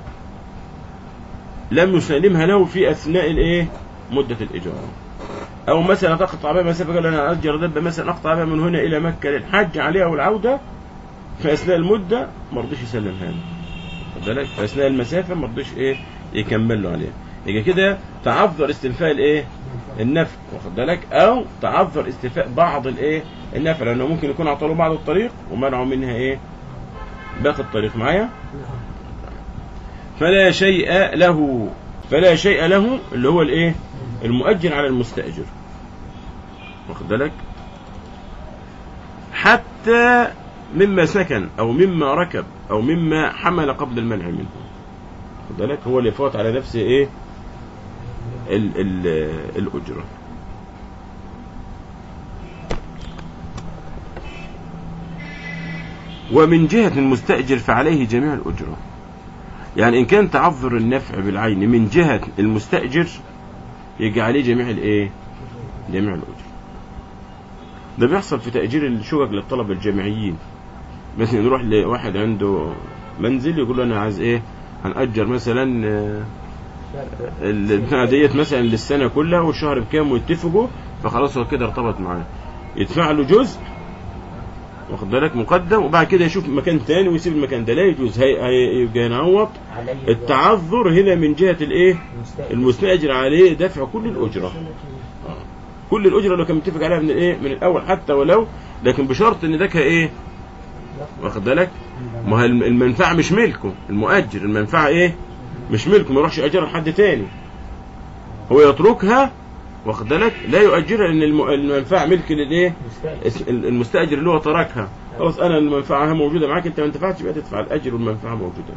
لم يسلمها له في أثناء الإيه مدة الإيجار أو مثلا تقطع بها مسافة قال أنا أجر دابة مثلا أقطع بها من هنا إلى مكة للحج عليها والعودة في أثناء المدة ما رضيش يسلمها له واخد بالك في أثناء المسافة ما رضيش إيه يكمل له عليها يبقى كده تعذر استنفاء الإيه النفع واخد بالك أو تعذر استيفاء بعض الإيه النفع لأنه ممكن يكون أعطوا له بعض الطريق ومنعوا منها إيه باقي الطريق معايا فلا شيء له فلا شيء له اللي هو الايه المؤجر على المستأجر واخد بالك حتى مما سكن او مما ركب او مما حمل قبل المنع منه واخد بالك هو اللي فوت على نفسه ايه ال ال الأجرة ومن جهة المستأجر فعليه جميع الأجرة يعني إن كان تعذر النفع بالعين من جهة المستأجر يجي عليه جميع الإيه جميع الأجرة ده بيحصل في تأجير الشقق للطلبة الجامعيين مثلا نروح لواحد عنده منزل يقول له أنا عايز إيه هنأجر مثلا آه، البتاع ديت مثلا للسنة كلها والشهر بكام ويتفقوا فخلاص هو كده ارتبط معاه يدفع له جزء واخد بالك مقدم وبعد كده يشوف مكان تاني ويسيب المكان ده لا يجوز هي هي- يبقى ينعوض علي التعذر هنا من جهة الايه المستأجر. المستأجر عليه دفع كل الأجرة آه. كل الأجرة لو كان متفق عليها من الايه من الأول حتى ولو لكن بشرط ان ده ايه واخد بالك ما هي الم- المنفعة مش ملكه المؤجر المنفعة ايه مش ملكه ما يروحش يأجرها لحد تاني هو يتركها واخد بالك لا يؤجرها لان الم- المنفعة ملك للايه مستأجر. اس- ال- المستأجر اللي هو تركها خلاص انا المنفعة موجودة معاك انت ما انتفعتش يبقى تدفع الاجر والمنفعة موجودة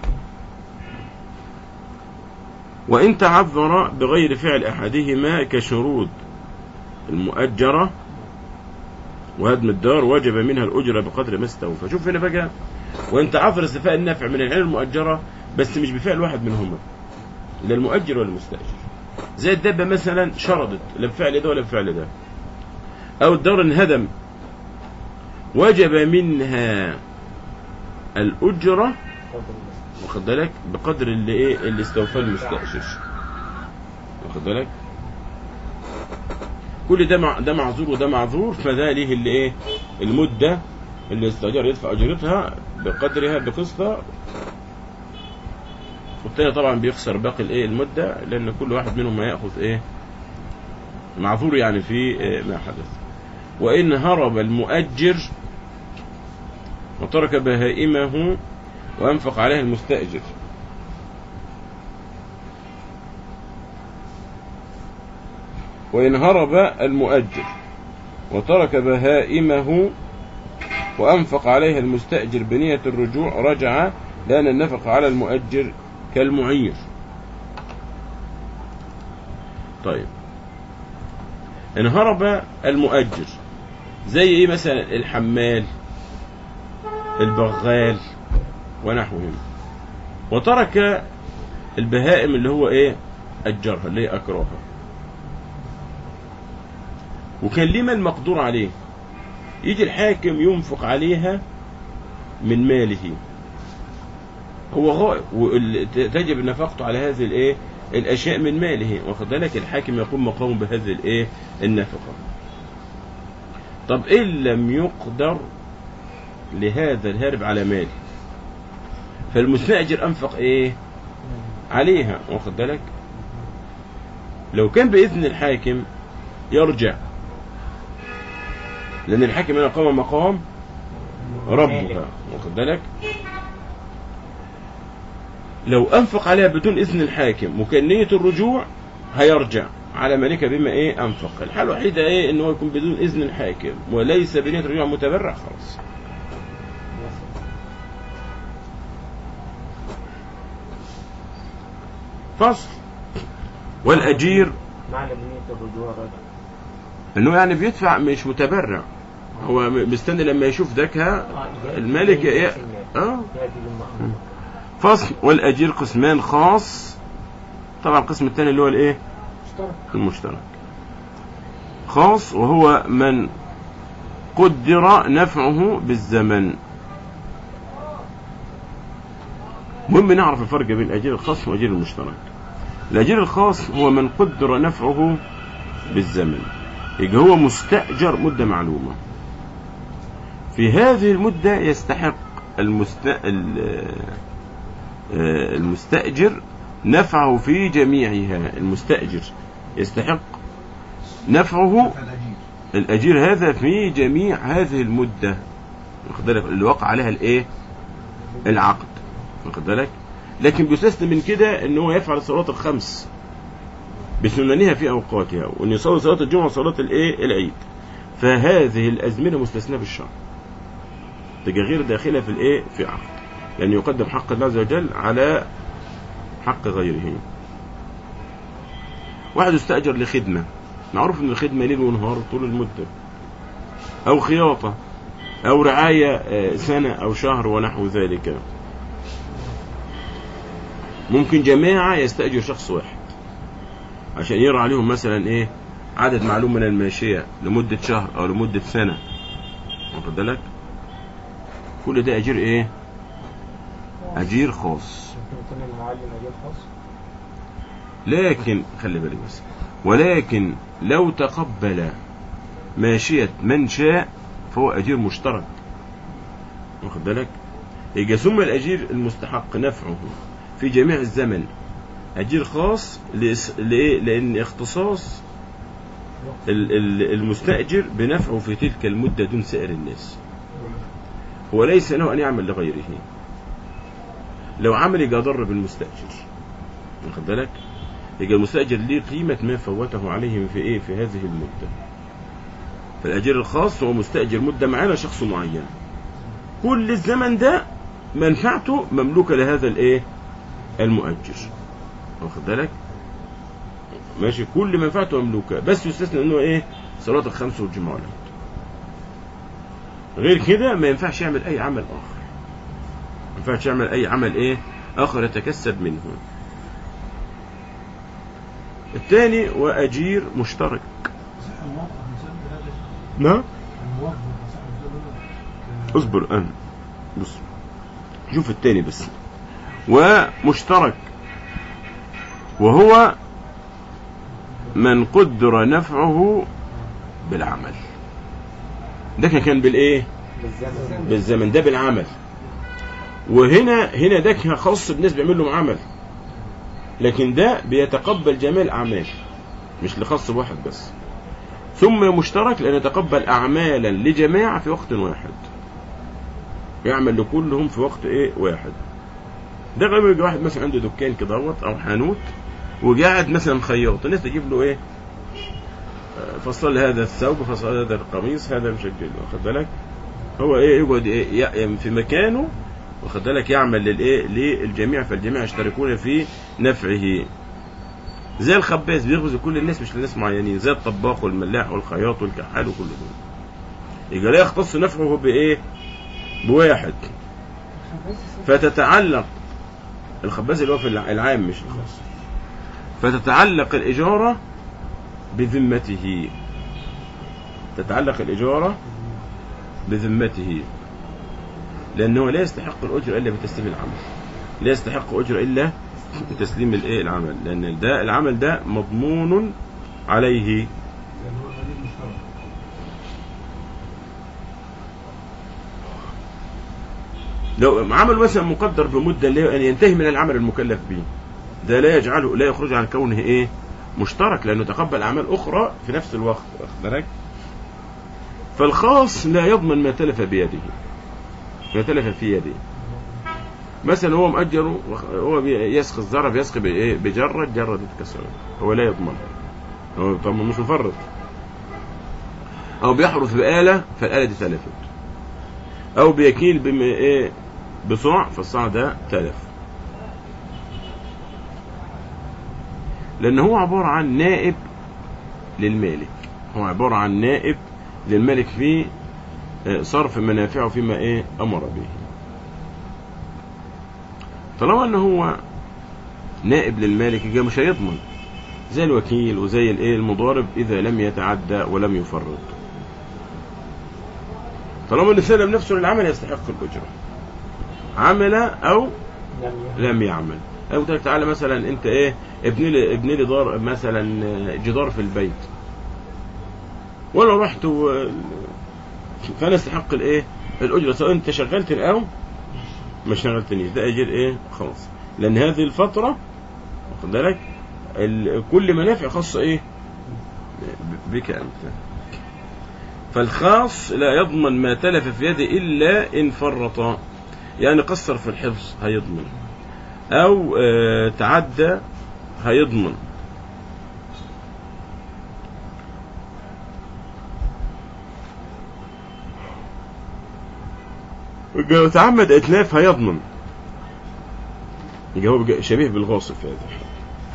وان تعذر بغير فعل احدهما كشروط المؤجرة وهدم الدار وجب منها الأجرة بقدر ما استوفى شوف هنا بقى وانت عذر استفاء النفع من العين المؤجرة بس مش بفعل واحد منهما لا المؤجر ولا المستأجر زي الدابة مثلا شردت لا بفعل ده ولا بفعل ده أو الدار انهدم وجب منها الأجرة قدر المستأجر. واخد بالك بقدر اللي ايه اللي استوفاه المستأجر واخد بالك كل ده مع ده معذور وده معذور فده ليه اللي ايه المدة اللي استأجر يدفع أجرتها بقدرها بقسطها والتاني طبعا بيخسر باقي الايه المدة لأن كل واحد منهم هياخذ ايه معذور يعني في إيه ما حدث وإن هرب المؤجر وترك بهائمه وأنفق عليها المستأجر وإن هرب المؤجر وترك بهائمه وأنفق عليها المستأجر بنية الرجوع رجع لأن النفق على المؤجر كالمعير طيب إن هرب المؤجر زي إيه مثلا الحمال البغال ونحوهم وترك البهائم اللي هو ايه اجرها اللي هي اكراها وكان ليه مال مقدور عليه يجي الحاكم ينفق عليها من ماله هو غائب وتجب نفقته على هذه الايه الاشياء من ماله واخد بالك الحاكم يقوم مقامه بهذه الايه النفقه طب ان لم يقدر لهذا الهارب على ماله فالمستأجر أنفق إيه عليها واخد بالك لو كان بإذن الحاكم يرجع لأن الحاكم هنا قام مقام ربها واخد بالك لو أنفق عليها بدون إذن الحاكم وكان نية الرجوع هيرجع على مالك بما إيه أنفق الحالة الوحيدة إيه إن هو يكون بدون إذن الحاكم وليس بنية الرجوع متبرع خلاص فصل والأجير معنى بنية الرجوع رجع انه يعني بيدفع مش متبرع هو م- مستني لما يشوف ذاكها الملك ي- اه يأتي بالمأمور فصل والاجير قسمان خاص طبعا القسم الثاني اللي هو الايه مشترك المشترك خاص وهو من قدر نفعه بالزمن مهم نعرف الفرق بين الاجير الخاص والاجير المشترك الاجير الخاص هو من قدر نفعه بالزمن يبقى هو مستأجر مدة معلومة في هذه المدة يستحق المست... ال- آه، المستأجر نفعه في جميعها المستأجر يستحق نفعه فالأجير الأجير هذا في جميع هذه المدة واخد بالك اللي وقع عليها الايه العقد واخد بالك لكن بيستثنى من كده ان هو يفعل الصلوات الخمس بسننها في اوقاتها وان يصلي صلاه الجمعه وصلاه الايه العيد فهذه الازمنه مستثناه بالشرع تبقى غير داخله في الايه في عقد لان يقدم حق الله عز وجل على حق غيره واحد استاجر لخدمه معروف ان الخدمه ليل ونهار طول المده او خياطه او رعايه آه، سنه او شهر ونحو ذلك ممكن جماعه يستاجر شخص واحد عشان يرعى عليهم مثلا ايه عدد معلوم من الماشيه لمده شهر او لمده سنه واخد بالك كل ده اجير ايه اجير خاص ممكن يكون المعلم أجير خاص لكن خلي بالك بس ولكن لو تقبل ماشية من شاء فهو أجير مشترك واخد بالك يبقى ثم الأجير المستحق نفعه في جميع الزمن أجير خاص لإس- لإيه؟ لأن اختصاص ال- ال- المستأجر بنفعه في تلك المدة دون سائر الناس وليس له أن يعمل لغيره لو عمل يبقى ضر بالمستأجر واخد بالك يبقى المستأجر ليه قيمة ما فوته عليه في إيه في هذه المدة فالأجير الخاص هو مستأجر مدة معينة شخص معين كل الزمن ده منفعته مملوكة لهذا الإيه المؤجر واخد بالك ماشي كل منفعته مملوكة بس يستثنى انه ايه صلاة الخمس والجمعة والعيد غير كده ما ينفعش يعمل اي عمل اخر ما ينفعش يعمل اي عمل ايه اخر يتكسب منه الثاني واجير مشترك صح الموقف مثال بهذا نعم الموظف صح مثال اصبر انا بص شوف التاني بس ومشترك وهو من قدر نفعه بالعمل ده كان بالايه بالزمن بالزمن ده بالعمل وهنا هنا ده خاص بالناس بيعمل لهم عمل لكن ده بيتقبل جميع الاعمال مش لخاص بواحد بس ثم مشترك لان يتقبل اعمالا لجماعه في وقت واحد يعمل لكلهم في وقت ايه واحد ده غالبا يجي واحد مثلا عنده دكان كده اهوت او حانوت وقاعد مثلا خياط الناس تجيب له ايه آه، فصل لي هذا الثوب فصل لي هذا القميص هذا مش الجلد واخد بالك هو ايه يقعد ايه ي- في مكانه واخد بالك يعمل للايه للجميع فالجميع يشتركون في نفعه زي الخباز بيخبز لكل الناس مش لناس معينين زي الطباخ والملاح والخياط والكحال وكل دول يبقى لا يختص نفعه بايه بواحد فتتعلق الخباز اللي هو في الع- العام مش الخاص فتتعلق الإجارة بذمته تتعلق الإجارة بذمته لأنه لا يستحق الأجر إلا بتسليم العمل لا يستحق أجر إلا بتسليم الإيه العمل لأن ده العمل ده مضمون عليه لان هو غريب مشترك لو عمل مثلا مقدر بمدة اللي هي أن ينتهي من العمل المكلف به ده لا يجعله لا يخرج عن كونه إيه مشترك لأنه تقبل أعمال أخرى في نفس الوقت واخد بالك فالخاص لا يضمن ما تلف بيده ما تلف في يده مثلا هو مأجر وخ- هو بي- يسقي الزرع بيسقي بإيه بجرة جرة تتكسر هو لا يضمن هو طبعا مش مفرط أو بيحرث بآلة فالآلة دي تلفت أو بيكيل بم إيه بصاع فالصاع ده تلف لأن هو عبارة عن نائب للمالك هو عبارة عن نائب للملك في آه، صرف منافعه فيما ايه امر به طالما ان هو نائب للمالك يبقى مش هيضمن زي الوكيل وزي الايه المضارب اذا لم يتعدى ولم يفرط طالما انه سلم نفسه للعمل يستحق الاجره عمل او لم يعمل لم يعمل أو قلت لك تعالى مثلا انت ايه ابني لي ابني لي دار مثلا آه، جدار في البيت وانا رحت و... فانا استحق الايه الاجره سواء انت شغلتني او ما شغلتنيش ده اجر ايه خلاص لان هذه الفتره واخد بالك ال... كل منافع خاصه ايه ب- بك انت فالخاص لا يضمن ما تلف في يده الا ان فرط يعني قصر في الحفظ هيضمن او آه، تعدى هيضمن لو تعمد اتلاف هيضمن يبقى هو بقى شبيه بالغاصب في هذا الحال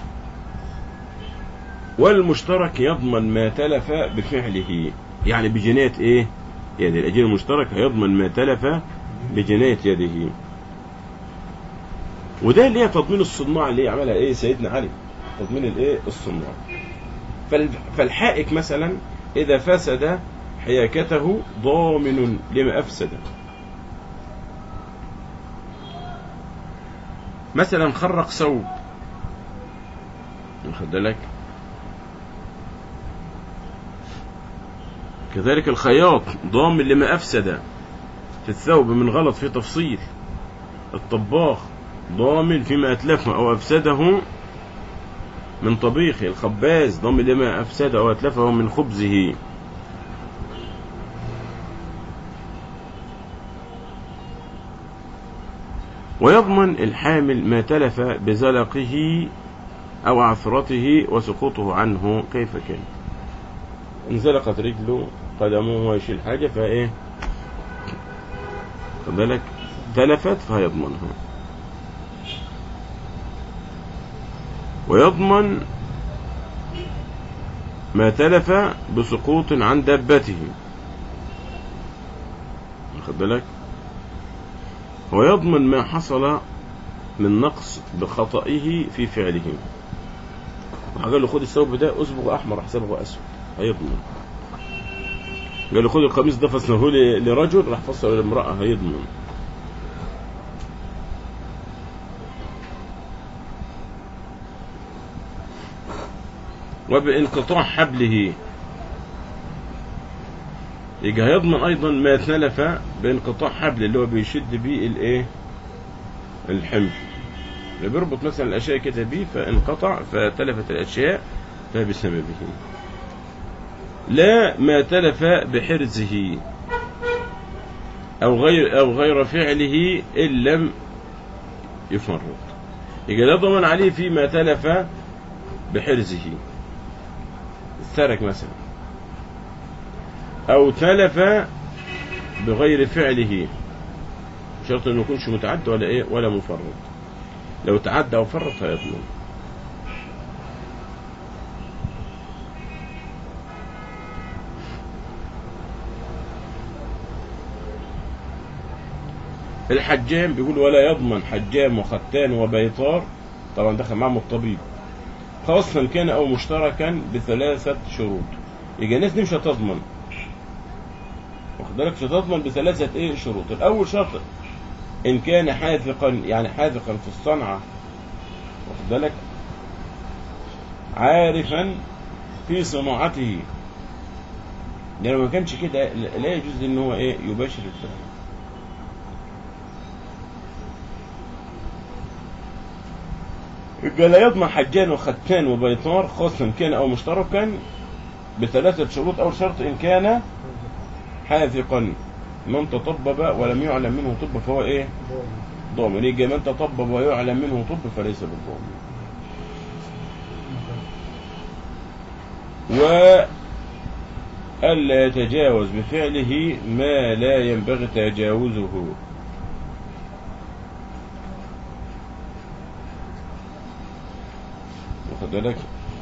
والمشترك يضمن ما تلف بفعله يعني بجناية ايه يد الاجير المشترك هيضمن ما تلف بجناية يده وده اللي هي تضمين الصناع اللي عملها ايه سيدنا علي تضمين الايه الصناع فال- فالحائك مثلا اذا فسد حياكته ضامن لما افسد مثلا خرق ثوب واخد بالك كذلك الخياط ضامن لما افسد في الثوب من غلط في تفصيل الطباخ ضامن فيما اتلفه او افسده من طبيخه الخباز ضامن لما افسده او اتلفه من خبزه ويضمن الحامل ما تلف بزلقه أو عثرته وسقوطه عنه كيف كان انزلقت رجله قدمه وهو يشيل حاجة فإيه خد بالك تلفت فهيضمنها ويضمن ما تلف بسقوط عن دابته خد بالك ويضمن ما حصل من نقص بخطئه في فعله قال له خد الثوب ده اصبغ احمر حسابه اسود هيضمن قال له خد القميص ده فصله لي لرجل راح فصله لامرأة هيضمن وبانقطاع حبله يجي هيضمن ايضا ما اتلف بانقطاع حبل اللي هو بيشد بيه الايه الحمل اللي بيربط مثلا الاشياء كده بيه فانقطع فتلفت الاشياء فبسببه لا ما تلف بحرزه او غير او غير فعله ان لم يفرط يبقى لا ضمن عليه فيما تلف بحرزه السرق مثلا او تلف بغير فعله شرط انه يكونش متعدى ولا ايه ولا مفرط لو تعدى او فرط هيضمن الحجام بيقول ولا يضمن حجام وختان وبيطار طبعا دخل معهم الطبيب خاصا كان او مشتركا بثلاثة شروط يبقى الناس دي مش هتضمن واخد بالك مش هتضمن بثلاثة ايه شروط الاول شرط ان كان حاذقا يعني حاذقا في الصنعة واخد بالك عارفا في صناعته لأنه ما كانش كده لا يجوز ان هو ايه يباشر الفعل يبقى لا يضمن حجان وختان وبيطار خاصا كان او مشتركا بثلاثة شروط اول شرط ان كان حاذقا من تطبب ولم يعلم منه طب فهو ايه ضامن يجي من تطبب ويعلم منه طب فليس بالضامن وألا يتجاوز بفعله ما لا ينبغي تجاوزه واخد بالك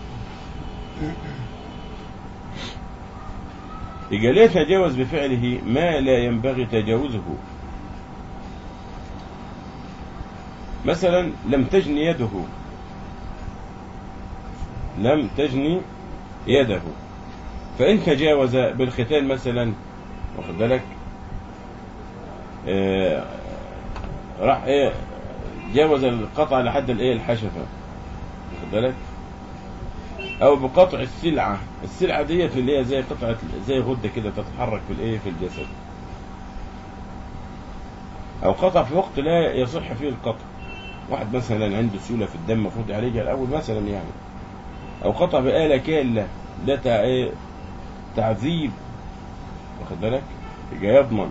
يبقى لا يتجاوز بفعله ما لا ينبغي تجاوزه مثلا لم تجني يده لم تجني يده فإن تجاوز بالختان مثلا واخد بالك آه راح ايه جاوز القطع لحد الايه الحشفه واخد بالك او بقطع السلعه السلعه ديت اللي هي زي قطعه زي غده كده تتحرك في الايه في الجسد او قطع في وقت لا يصح فيه القطع واحد مثلا عنده سيوله في الدم المفروض يعالجها الاول مثلا يعني او قطع بآلة كالة ده تع... ايه تعذيب واخد بالك يبقى يضمن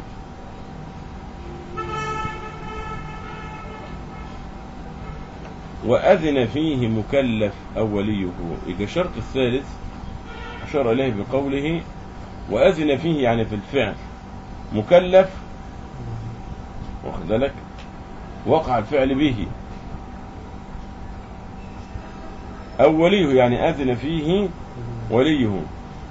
وأذن فيه مكلف أو وليه يبقى الشرط الثالث أشار إليه بقوله وأذن فيه يعني في الفعل مكلف واخد بالك وقع الفعل به أو وليه يعني أذن فيه وليه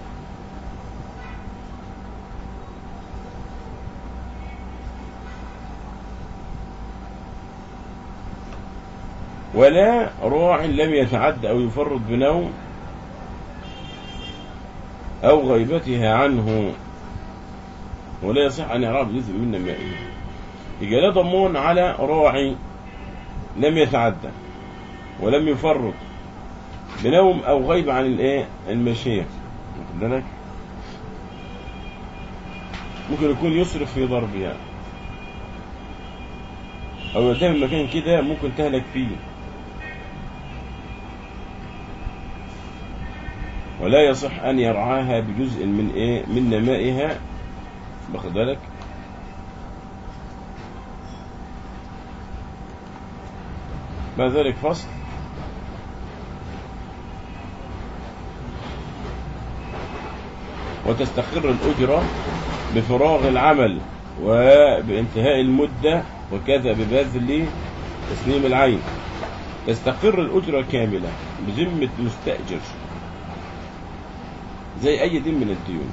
ولا راع لم يتعد أو يفرط بنوم أو غيبتها عنه ولا يصح أن يعرف جزء من نمائه يبقى لا ضمون على راعي لم يتعدى ولم يفرط بنوم أو غيب عن الإيه المشية واخد بالك ممكن يكون يسرف في ضربها أو يتهم مكان كده ممكن تهلك فيه ولا يصح أن يرعاها بجزء من إيه من نمائها واخد بالك بعد ذلك فصل وتستقر الأجرة بفراغ العمل وبانتهاء المدة وكذا ببذل تسليم العين تستقر الأجرة كاملة بذمة مستأجر زي أي دين من الديون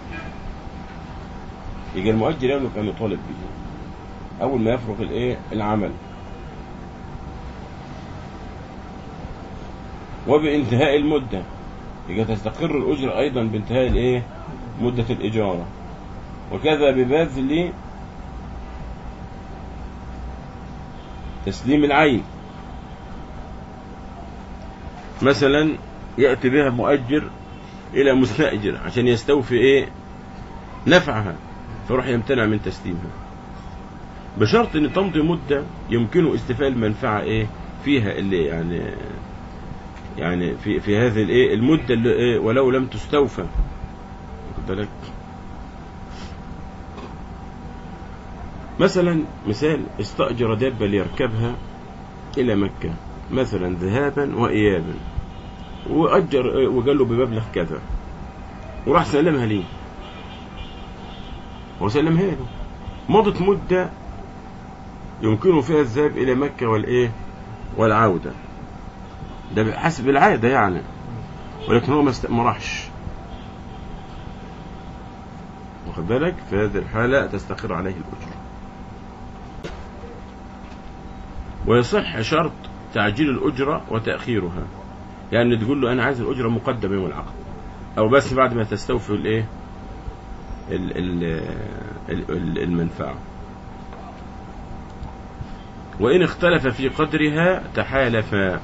يجي المؤجر يملك أن يطالب به أول ما يفرغ الإيه العمل وبانتهاء المدة يجي تستقر الأجرة أيضا بانتهاء الإيه مدة الإجارة وكذا ببذل تسليم العين مثلا يأتي بها مؤجر إلى مستأجر عشان يستوفي إيه نفعها فيروح يمتنع من تسليمها بشرط ان تمضي مدة يمكنه استيفاء المنفعة ايه فيها اللي يعني يعني في في هذه الايه المدة اللي إيه ولو لم تستوفى واخد بالك مثلا مثال استأجر دابة ليركبها إلى مكة مثلا ذهابا وإيابا وأجر وقال له بمبلغ كذا وراح سلمها ليه وسلمها له مضت مدة يمكنه فيها الذهاب إلى مكة والإيه والعودة ده بحسب العادة يعني ولكن هو ما است- ما راحش واخد بالك في هذه الحالة تستقر عليه الأجرة ويصح شرط تعجيل الأجرة وتأخيرها يعني تقول له أنا عايز الأجرة مقدمة يوم العقد أو بس بعد ما تستوفي الإيه ال- ال- ال- ال- المنفعة وإن اختلف في قدرها تحالفا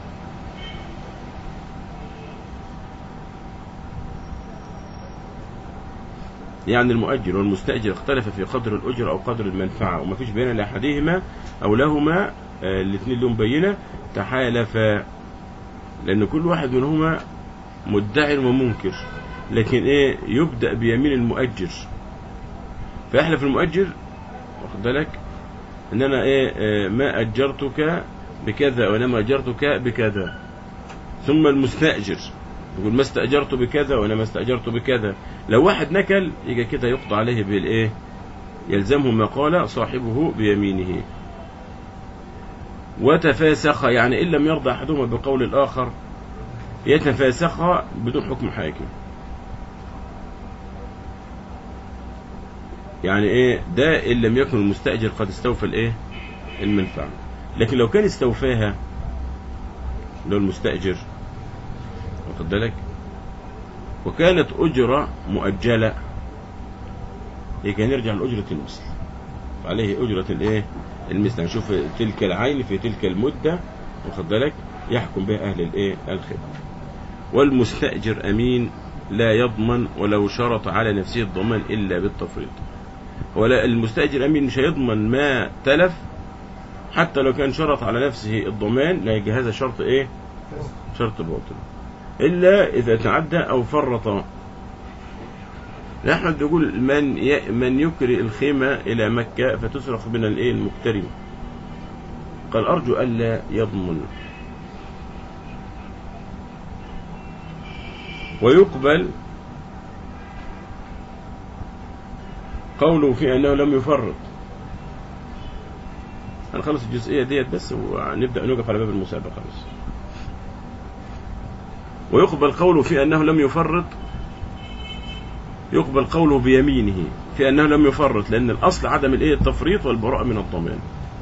يعني المؤجر والمستأجر اختلف في قدر الأجر أو قدر المنفعة وما فيش بين لأحدهما أو لهما آه، الاثنين لهم بينة تحالفا لأن كل واحد منهما مدعي ومنكر لكن إيه يبدأ بيمين المؤجر فيحلف المؤجر واخد بالك ان انا ايه آه، ما اجرتك بكذا وانما اجرتك بكذا ثم المستاجر يقول ما استاجرت بكذا وانا ما استاجرت بكذا لو واحد نكل يجي كده يقضى عليه بالايه يلزمه ما قال صاحبه بيمينه وتفاسخ يعني ان لم يرضى احدهما بقول الاخر يتفاسخ بدون حكم حاكم يعني ايه ده ان لم يكن المستاجر قد استوفى الايه المنفعه لكن لو كان استوفاها لو المستاجر واخد بالك وكانت اجره مؤجله هي كان يرجع لاجره المثل عليه اجره الايه المثل يعني شوف تلك العين في تلك المده واخد بالك يحكم بها اهل الايه الخبره والمستاجر امين لا يضمن ولو شرط على نفسه الضمان الا بالتفريط ولا المستأجر أمين مش هيضمن ما تلف حتى لو كان شرط على نفسه الضمان لا يجي هذا شرط إيه شرط باطل إلا إذا تعدى أو فرط أحمد يقول من ي... من يكري الخيمة إلى مكة فتسرق من الإيه المكترم قال أرجو ألا يضمن ويقبل قوله في أنه لم يفرط هنخلص الجزئية ديت بس ونبدأ نوقف على باب المسابقة بس ويقبل قوله في أنه لم يفرط يقبل قوله بيمينه في أنه لم يفرط لأن الأصل عدم الإيه التفريط والبراءة من الضمان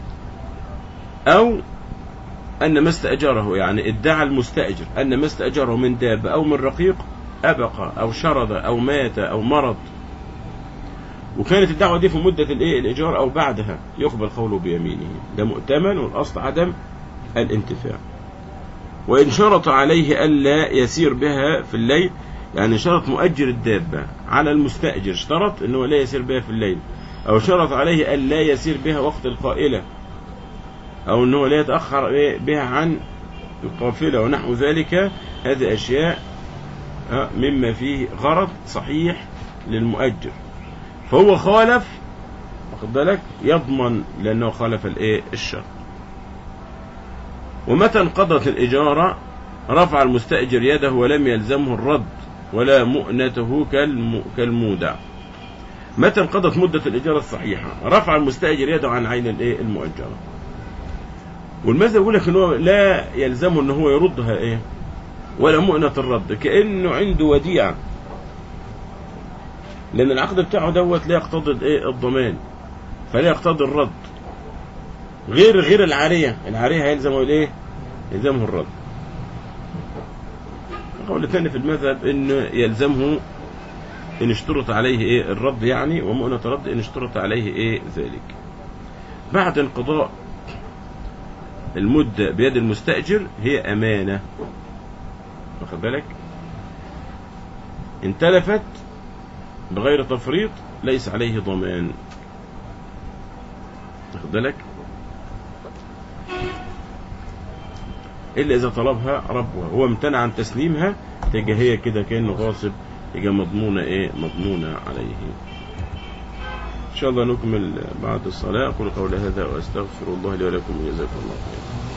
أو أن ما استأجره يعني ادعى المستأجر أن ما استأجره من دابة أو من رقيق أبقى أو شرد أو مات أو مرض وكانت الدعوة دي في مدة الإيه الإيجار أو بعدها يقبل قوله بيمينه ده مؤتمن والأصل عدم الانتفاع وإن شرط عليه ألا يسير بها في الليل يعني شرط مؤجر الدابة على المستأجر اشترط أنه لا يسير بها في الليل أو شرط عليه ألا يسير بها وقت القائلة أو أنه لا يتأخر إيه بها عن القافلة ونحو ذلك هذه أشياء آه، مما فيه غرض صحيح للمؤجر فهو خالف واخد بالك يضمن لأنه خالف الإيه الشرط ومتى انقضت الإجارة رفع المستأجر يده ولم يلزمه الرد ولا مؤنته كالم... كالمودع متى انقضت مدة الإجارة الصحيحة رفع المستأجر يده عن عين الإيه المؤجرة والمذهب يقول لك ان هو لا يلزمه ان هو يردها ايه ولا مؤنة الرد كأنه عنده وديعة لأن العقد بتاعه دوت لا يقتضي الايه الضمان فلا يقتضي الرد غير غير العارية العارية هيلزمه الايه يلزمه الرد القول الثاني في المذهب ان يلزمه ان اشترط عليه ايه الرد يعني ومؤنة الرد ان اشترط عليه ايه ذلك بعد انقضاء المدة بيد المستأجر هي أمانة واخد بالك ان تلفت بغير تفريط ليس عليه ضمان واخد بالك إلا إذا طلبها ربها هو امتنع عن تسليمها تبقى هي كده كأنه غاصب تبقى مضمونة إيه مضمونة عليه إن شاء الله نكمل بعد الصلاة أقول قول هذا وأستغفر الله لي ولكم جزاكم الله خيرا